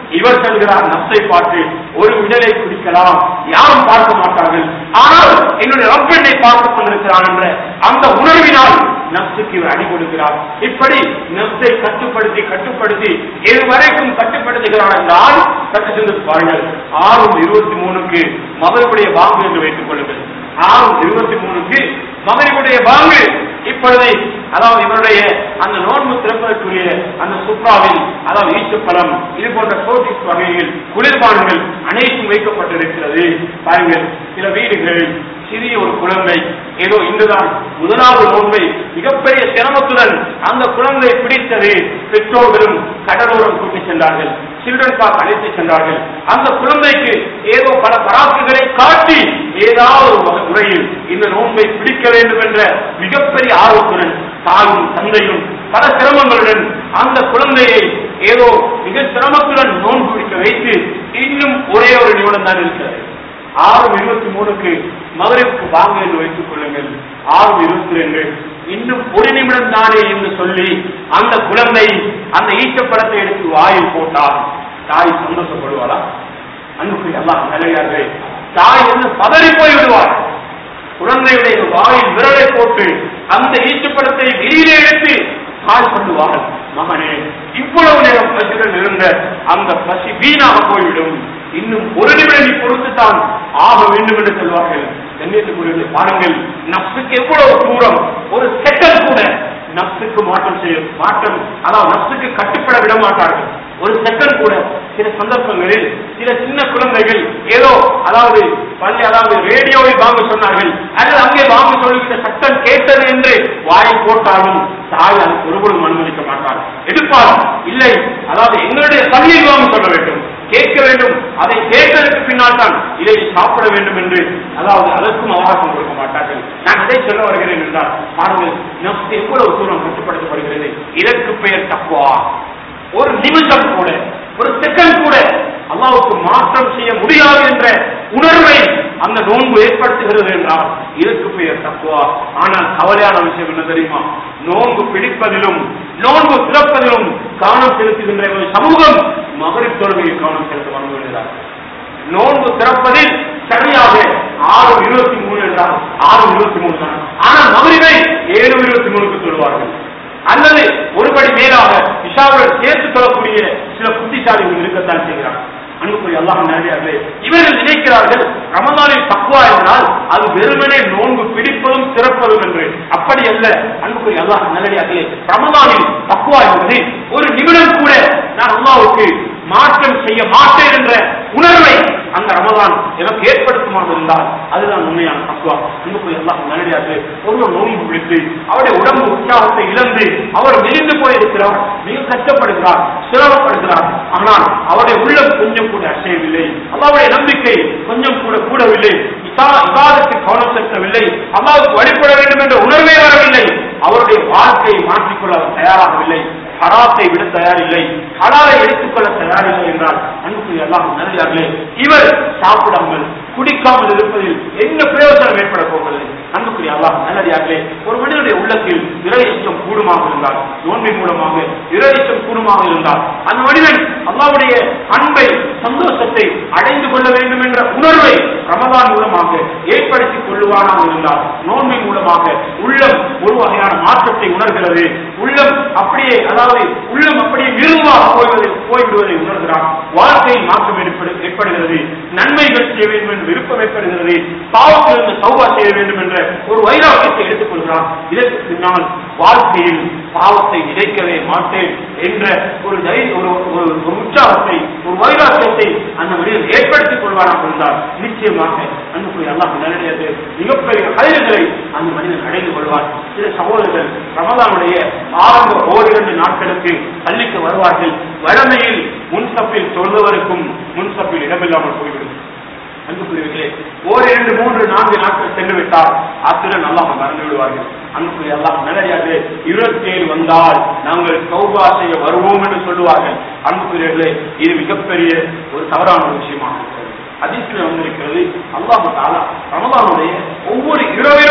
[SPEAKER 2] இவர் சொல்கிறார் நப்சை பார்த்து ஒரு விடலை குடிக்கலாம் யாரும் பார்க்க மாட்டார்கள் ஆனால் என்னுடைய ரப்பெண்ணை பார்த்துக் கொண்டிருக்கிறான் என்ற அந்த உணர்வினால் நப்சுக்கு இவர் அடி கொடுக்கிறார் இப்படி நப்சை கட்டுப்படுத்தி கட்டுப்படுத்தி எது வரைக்கும் கட்டுப்படுத்துகிறான் என்றால் சற்று சிந்தித்து பாருங்கள் ஆறு இருபத்தி மூணுக்கு மகளுடைய வாங்கு என்று வைத்துக் கொள்ளுங்கள் ஆறு இருபத்தி மூணுக்கு மகனுடைய வாங்கு இப்பொழுது அதாவது இவருடைய அந்த நோன்பு திறப்பதற்குரிய அந்த சுப்ராவில் அதாவது ஈச்சப்பழம் இது போன்ற சோட்டிஸ் வகைகள் குளிர்பானங்கள் அனைத்தும் வைக்கப்பட்டிருக்கிறது பாருங்கள் சில வீடுகள் சிறிய ஒரு குழந்தை ஏதோ இன்றுதான் முதலாவது நோன்பை மிகப்பெரிய சிரமத்துடன் அந்த குழந்தை பிடித்தது பெற்றோர்களும் கடலோரம் கூட்டி சென்றார்கள் சில்ட்ரன் பார்க் அழைத்து சென்றார்கள் அந்த குழந்தைக்கு ஏதோ பல பராக்குகளை காட்டி ஏதாவது ஒரு வகை முறையில் இந்த நோன்பை பிடிக்க வேண்டும் என்ற மிகப்பெரிய ஆர்வத்துடன் தாயும் தந்தையும் பல சிரமங்களுடன் அந்த குழந்தையை ஏதோ மிக சிரமத்துடன் நோன்பு பிடிக்க வைத்து இன்னும் ஒரே ஒரு நிமிடம் தான் இருக்கிறது ஆறு இருபத்தி மூணுக்கு மதுரைக்கு வாங்க என்று வைத்துக் கொள்ளுங்கள் ஆறு இருபத்தி ரெண்டு இன்னும் ஒரு நிமிடம் தானே என்று சொல்லி அந்த குழந்தை அந்த ஈச்சப்படத்தை எடுத்து வாயில் போட்டால் தாய் சந்தோஷப்படுவாளா அன்புக்கு எல்லாம் நிலையார்கள் தாய் வந்து பதறி போய் விடுவார் குழந்தையுடைய வாயில் விரலை போட்டு அந்த ஈச்சப்படத்தை வெளியிலே எடுத்து தாய் சொல்லுவாள் மகனே இவ்வளவு நேரம் பசியுடன் இருந்த அந்த பசி வீணாக போய்விடும் இன்னும் ஒரு நிமிடம் நீ பொறுத்துத்தான் ஆக வேண்டும் என்று சொல்வார்கள் கண்ணியத்துக்குரிய பாருங்கள் நப்சுக்கு எவ்வளவு தூரம் ஒரு செகண்ட் கூட நப்சுக்கு மாற்றம் செய்ய மாற்றம் அதாவது நப்சுக்கு கட்டுப்பட விட மாட்டார்கள் ஒரு செகண்ட் கூட சில சந்தர்ப்பங்களில் சில சின்ன குழந்தைகள் ஏதோ அதாவது பள்ளி அதாவது ரேடியோவில் வாங்க சொன்னார்கள் அல்லது அங்கே வாங்க சொல்லிவிட்ட சட்டம் கேட்டது என்று வாயை போட்டாலும் தாய் அது ஒருபொழுதும் அனுமதிக்க மாட்டார் எடுப்பார் இல்லை அதாவது எங்களுடைய பள்ளியில் வாங்க சொல்ல வேண்டும் கேட்க வேண்டும் அதை கேட்டதற்கு பின்னால் தான் இதை சாப்பிட வேண்டும் என்று அதாவது அதற்கும் அவகாசம் கொடுக்க மாட்டார்கள் நான் இதை சொல்ல வருகிறேன் என்றால் பாருங்கள் நப்சு எவ்வளவு தூரம் கட்டுப்படுத்தப்படுகிறது இதற்கு பெயர் தக்குவா ஒரு நிமிஷம் கூட ஒரு செகண்ட் கூட அல்லாவுக்கு மாற்றம் செய்ய முடியாது என்ற உணர்வை அந்த நோன்பு ஏற்படுத்துகிறது என்றால் இதற்கு பெயர் தக்குவா ஆனால் கவலையான விஷயம் என்ன தெரியுமா நோன்பு பிடிப்பதிலும் நோன்பு திறப்பதிலும் கவனம் செலுத்துகின்ற ஒரு சமூகம் மகரிப் தொழுகையில் கவனம் செலுத்த மறந்துவிடுகிறார் நோன்பு திறப்பதில் சரியாக ஆறு இருபத்தி மூணு என்றால் ஆறு இருபத்தி மூணு தான் ஆனால் மகரிவை ஏழு இருபத்தி மூணுக்கு சொல்வார்கள் அல்லது ஒருபடி மேலாக இஷாவுடன் சேர்த்து சொல்லக்கூடிய சில புத்திசாலிகள் இருக்கத்தான் செய்கிறார்கள் அன்புக்குரிய அல்லாஹ் நிறையார்களே இவர்கள் நினைக்கிறார்கள் ரமதானில் தக்குவா என்றால் அது வெறுமனே நோன்பு பிடிப்பதும் திறப்பதும் என்று அப்படி அல்ல அன்புக்குரிய அல்லாஹ் நல்லடியார்களே ரமதானில் தக்குவா என்பது ஒரு நிமிடம் கூட நான் அல்லாவுக்கு மாற்றம் செய்ய மாட்டேன் என்ற உணர்வை அந்த ரமதான் எனக்கு ஏற்படுத்துமாக இருந்தால் அதுதான் உண்மையான தக்குவா அன்புக்குரிய அல்லாஹ் நல்லடியார்களே ஒருவர் நோன்பு பிடித்து அவருடைய உடம்பு உற்சாகத்தை இழந்து அவர் மெலிந்து போயிருக்கிறார் மிக கஷ்டப்படுகிறார் சிரமப்படுகிறார் ஆனால் அவருடைய உள்ளம் கொஞ்சம் கூட அசையவில்லை அல்லாவுடைய நம்பிக்கை கொஞ்சம் கூட கூடவில்லை இபாதத்துக்கு கவனம் செலுத்தவில்லை அல்லாவுக்கு வழிபட வேண்டும் என்ற உணர்வே வரவில்லை அவருடைய வாழ்க்கையை மாற்றிக்கொள்ள அவர் தயாராகவில்லை ஹராத்தை விட தயாரில்லை ஹலாலை எடுத்துக்கொள்ள தயாரில்லை என்றால் அன்புக்குரிய எல்லாம் நல்லே இவர் சாப்பிடாமல் குடிக்காமல் இருப்பதில் என்ன பிரயோஜனம் ஏற்பட போகிறது அன்புக்குரிய அல்லாஹ் நல்லடியார்களே ஒரு மனிதனுடைய உள்ளத்தில் இறையச்சம் கூடுமாக இருந்தால் நோன்பின் மூலமாக இறையச்சம் கூடுமாக இருந்தால் அந்த மனிதன் அல்லாவுடைய அன்பை சந்தோஷத்தை அடைந்து கொள்ள வேண்டும் என்ற உணர்வை ரமதான் மூலமாக ஏற்படுத்திக் கொள்ளுவானாக இருந்தால் நோன்பின் மூலமாக உள்ளம் ஒரு வகையான மாற்றத்தை உணர்கிறது உள்ளம் அப்படியே அதாவது உள்ளம் அப்படியே மிருதுவாக போய்வதை போய்விடுவதை உணர்கிறான் வாழ்க்கையில் மாற்றம் ஏற்படு ஏற்படுகிறது நன்மைகள் செய்ய வேண்டும் என்று விருப்பம் ஏற்படுகிறது பாவத்திலிருந்து சௌபா செய்ய வேண்டும் என்ற ஒரு வைராக்கியத்தை எடுத்துக் கொள்கிறான் இதற்கு பின்னால் வாழ்க்கையில் பாவத்தை நினைக்கவே மாட்டேன் என்ற ஒரு தை- ஒரு ஒரு ஒரு உற்சாகத்தை ஒரு வைராக்கியத்தை அந்த மனிதன் ஏற்படுத்திக் கொள்வானாக இருந்தால் நிச்சயமாக அன்புக்குரிய அல்லாஹ் நேரடியாக மிகப்பெரிய கலைஞர்களை அந்த மனிதன் அடைந்து கொள்வார் சில சகோதரர்கள் ரமதானுடைய ஆரம்ப ஓரிரண்டு நாட்களுக்கு பள்ளிக்கு வருவார்கள் வழமையில் முன்சப்பில் சொல்பவருக்கும் முன்சப்பில் இடமில்லாமல் போய்விடும் அன்புக்குரியவர்களே ஓரிரண்டு மூன்று நான்கு நாட்கள் சென்று விட்டால் அத்துடன் அல்லாஹ் மறந்து விடுவார்கள் அன்புக்குரிய அல்லாஹ் நல்லடியாக இருபத்தி ஏழு வந்தால் நாங்கள் சௌபா செய்ய வருவோம் என்று சொல்லுவார்கள் அன்புக்குரியவர்களே இது மிகப்பெரிய ஒரு தவறான ஒரு விஷயமாக இருக்கிறது அதிசயம் வந்திருக்கிறது அல்லாஹ் தாலா ரமதானுடைய ஒவ்வொரு இரவிலும்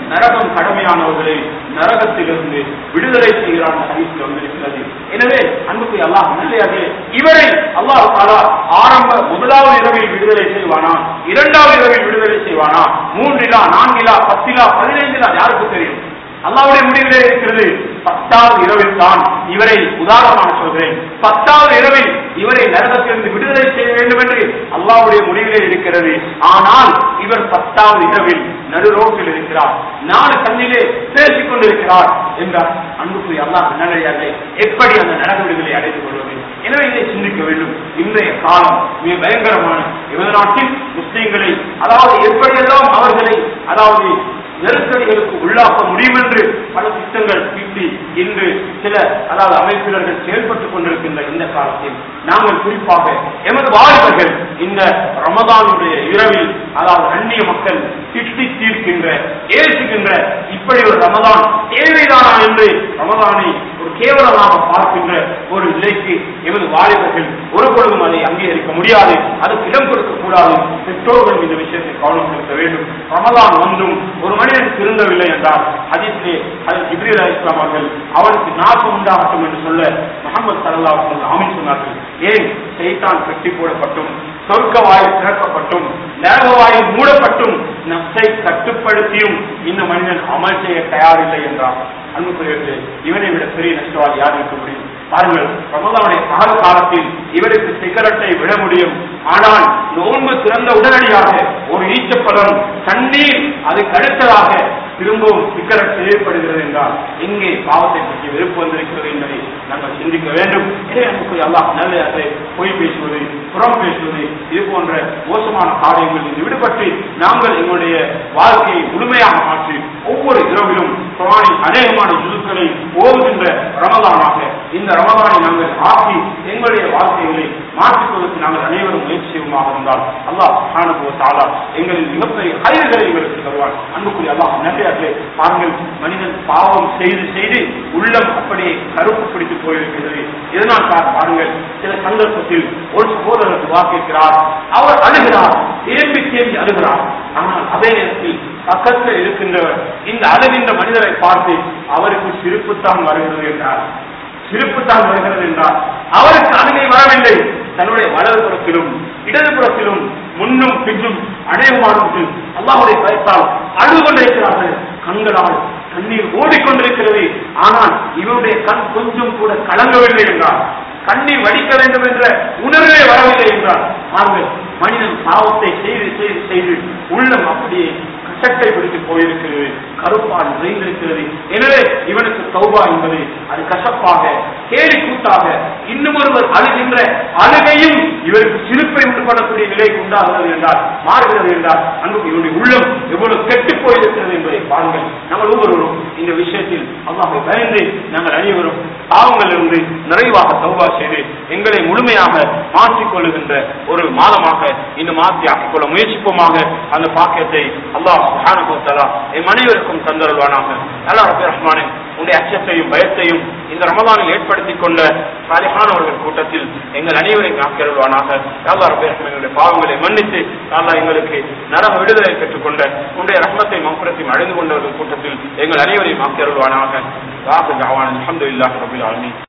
[SPEAKER 2] நரகம் கடமையானவர்களை நரகத்திலிருந்து விடுதலை செய்கிறான் ஹதீஸ்ல வந்திருக்கிறது எனவே அன்புக்கு அல்லாஹ் நல்லையாக இவரை அல்லாஹ் தாலா ஆரம்ப முதலாவது இரவில் விடுதலை செய்வானா இரண்டாவது இரவில் விடுதலை செய்வானா மூன்றிலா நான்கிலா பத்திலா பதினைந்திலா யாருக்கு தெரியும் அல்லாவுடைய முடிவிலே இருக்கிறது பத்தாவது இரவில் தான் இவரை உதாரணமாக சொல்கிறேன் பத்தாவது இரவில் இவரை நரகத்திலிருந்து விடுதலை செய்ய வேண்டும் என்று அல்லாவுடைய முடிவிலே இருக்கிறது ஆனால் இவர் பத்தாவது இரவில் நடு ரோட்டில் இருக்கிறார் நாலு கண்ணிலே பேசிக் கொண்டிருக்கிறார் என்றார் அன்புக்குரிய அல்லாஹ் நல்லடியார்களே எப்படி அந்த நரக விடுதலை அடைந்து கொள்வது எனவே இதை சிந்திக்க வேண்டும் இன்றைய காலம் மிக பயங்கரமான இவர நாட்டில் முஸ்லீம்களை அதாவது எப்படியெல்லாம் அவர்களை அதாவது நெருக்கடிகளுக்கு உள்ளாக்க முடியும் என்று பல திட்டங்கள் தீட்டி இன்று சில அதாவது அமைப்பினர்கள் செயல்பட்டுக் கொண்டிருக்கின்ற இந்த காலத்தில் நாங்கள் குறிப்பாக எமது வாலிபர்கள் இந்த ரமதானுடைய இரவில் அதாவது அந்நிய மக்கள் திட்டி தீர்க்கின்ற ஏசுகின்ற இப்படி ஒரு ரமதான் தேவைதானா என்று ரமதானை ஒரு கேவலமாக பார்க்கின்ற ஒரு நிலைக்கு எமது வாலிபர்கள் ஒரு பொழுதும் அதை அங்கீகரிக்க முடியாது அதுக்கு இடம் கொடுக்க கூடாது பெற்றோர்களும் இந்த விஷயத்தை கவனம் செலுத்த வேண்டும் ரமதான் வந்தும் ஒரு மனிதன் திருந்தவில்லை என்றால் ஹதீஸிலே அது ஜிப்ரீல் அலி இஸ்லாம் அவர்கள் அவனுக்கு நாசம் உண்டாகட்டும் என்று சொல்ல முகமது சல்லா அவர்கள் ஆமீன் சொன்னார்கள் ஏன் செய்தான் கட்டி போடப்பட்டும் சொர்க்க வாயில் திறக்கப்பட்டும் நரக வாயில் மூடப்பட்டும் நப்சை கட்டுப்படுத்தியும் இந்த மனிதன் அமல் செய்ய தயாரில்லை என்றார் அன்புக்குரியவர்களே இவனை விட பெரிய நஷ்டவாதி யார் இருக்க முடியும் பாருங்கள் ரமதானுடைய கால காலத்தில் இவருக்கு சிகரெட்டை விட முடியும் ஆனால் நோன்பு திறந்த உடனடியாக ஒரு ஈச்சப்பழம் தண்ணீர் அது கடுத்ததாக திரும்பவும் சிக்கரட் தேவைப்படுகிறது என்றால் எங்கே பாவத்தை பற்றி வெறுப்பு வந்திருக்கிறது என்பதை நாங்கள் சிந்திக்க வேண்டும் எனவே நமக்கு அல்லாஹ் நல்ல பொய் பேசுவது புறம் பேசுவது இது போன்ற மோசமான காரியங்களில் விடுபட்டு நாங்கள் எங்களுடைய வாழ்க்கையை முழுமையாக மாற்றி ஒவ்வொரு இரவிலும் குரானின் அநேகமான ஜுதுக்களை ஓதுகின்ற ரமதானாக இந்த ரமதானை நாங்கள் ஆக்கி எங்களுடைய வாழ்க்கைகளை மாற்றிக்கொள்வதற்கு நாங்கள் அனைவரும் முயற்சி செய்வோமாக இருந்தால் அல்லாஹ் சுப்ஹானஹு வ தஆலா எங்களின் மிகப்பெரிய கைதுகளை எங்களுக்கு தருவார் அன்புக்குரிய அல்லாஹ் நன்றியார்களே பாருங்கள் மனிதன் பாவம் செய்து செய்து உள்ளம் அப்படியே கருப்பு பிடித்து போயிருக்கிறது இதனால் தான் பாருங்கள் சில சந்தர்ப்பத்தில் ஒரு சகோதரர் துவா கேட்கிறார் அவர் அழுகிறார் தேம்பி தேம்பி அழுகிறார் ஆனால் அதே நேரத்தில் பக்கத்தில் இருக்கின்றவர் இந்த அழுகின்ற மனிதரை பார்த்து அவருக்கு சிரிப்புத்தான் வருகிறது என்றார் சிரிப்புத்தான் வருகிறது என்றார் அவருக்கு அழுகை வரவில்லை தன்னுடைய வலதுபுறத்திலும் இடதுபுறத்திலும் முன்னும் பின்னும் அநேகமானவர்கள் அல்லாஹுடைய பயத்தால் அழுது கொண்டிருக்கிறார்கள் கண்களால் கண்ணீர் ஓடிக்கொண்டிருக்கிறது ஆனால் இவருடைய கண் கொஞ்சம் கூட கலங்கவில்லை என்றார் கண்ணீர் வடிக்க வேண்டும் என்ற உணர்வே வரவில்லை என்றார் பாருங்கள் மனிதன் பாவத்தை செய்து செய்து செய்து உள்ளம் அப்படியே கசட்டை பிடித்து போயிருக்கிறது கருப்பால் நிறைந்திருக்கிறது எனவே இவனுக்கு தௌபா என்பது அது கசப்பாக கேலி கூத்தாக இன்னும் ஒருவர் அழுகின்ற அழுகையும் இவருக்கு சிரிப்பை உண்டு பண்ணக்கூடிய நிலைக்கு உண்டாகிறது என்றால் மாறுகிறது என்றால் அன்பு இவருடைய உள்ளம் எவ்வளவு கெட்டு போயிருக்கிறது என்பதை பாருங்கள் நாங்கள் ஒவ்வொருவரும் இந்த விஷயத்தில் அல்லாஹை பயந்து நாங்கள் அனைவரும் பாவங்களிலிருந்து நிறைவாக தௌபா செய்து எங்களை முழுமையாக மாற்றிக் கொள்ளுகின்ற ஒரு மாதமாக இந்த மாற்றி ஆக்கிக் கொள்ள முயற்சிப்போமாக அந்த பாக்கியத்தை அல்லாஹ் சுப்ஹானஹு வ தஆலா எம் அனைவருக்கும் தந்தருள்வானாக அல்லாஹ் ரப்பி ரஹ்மானே உடைய அச்சத்தையும் பயத்தையும் இந்த ரமதானில் ஏற்படுத்திக் கொண்ட சாலிஹானவர்கள் கூட்டத்தில் எங்கள் அனைவரையும் ஆக்கியருள்வானாக அல்லாஹ் ரப்பி ரஹ்மானுடைய பாவங்களை மன்னித்து அல்லாஹ் எங்களுக்கு நரக விடுதலை பெற்றுக்கொண்ட உடைய ரஹ்மத்தை மம்பரத்தையும் அடைந்து கொண்டவர்கள் கூட்டத்தில் எங்கள் அனைவரையும் ஆக்கியருள்வானாக வாக்கு ஜாவான் அல்ஹம்துலில்லாஹி ரப்பில் ஆலமீன்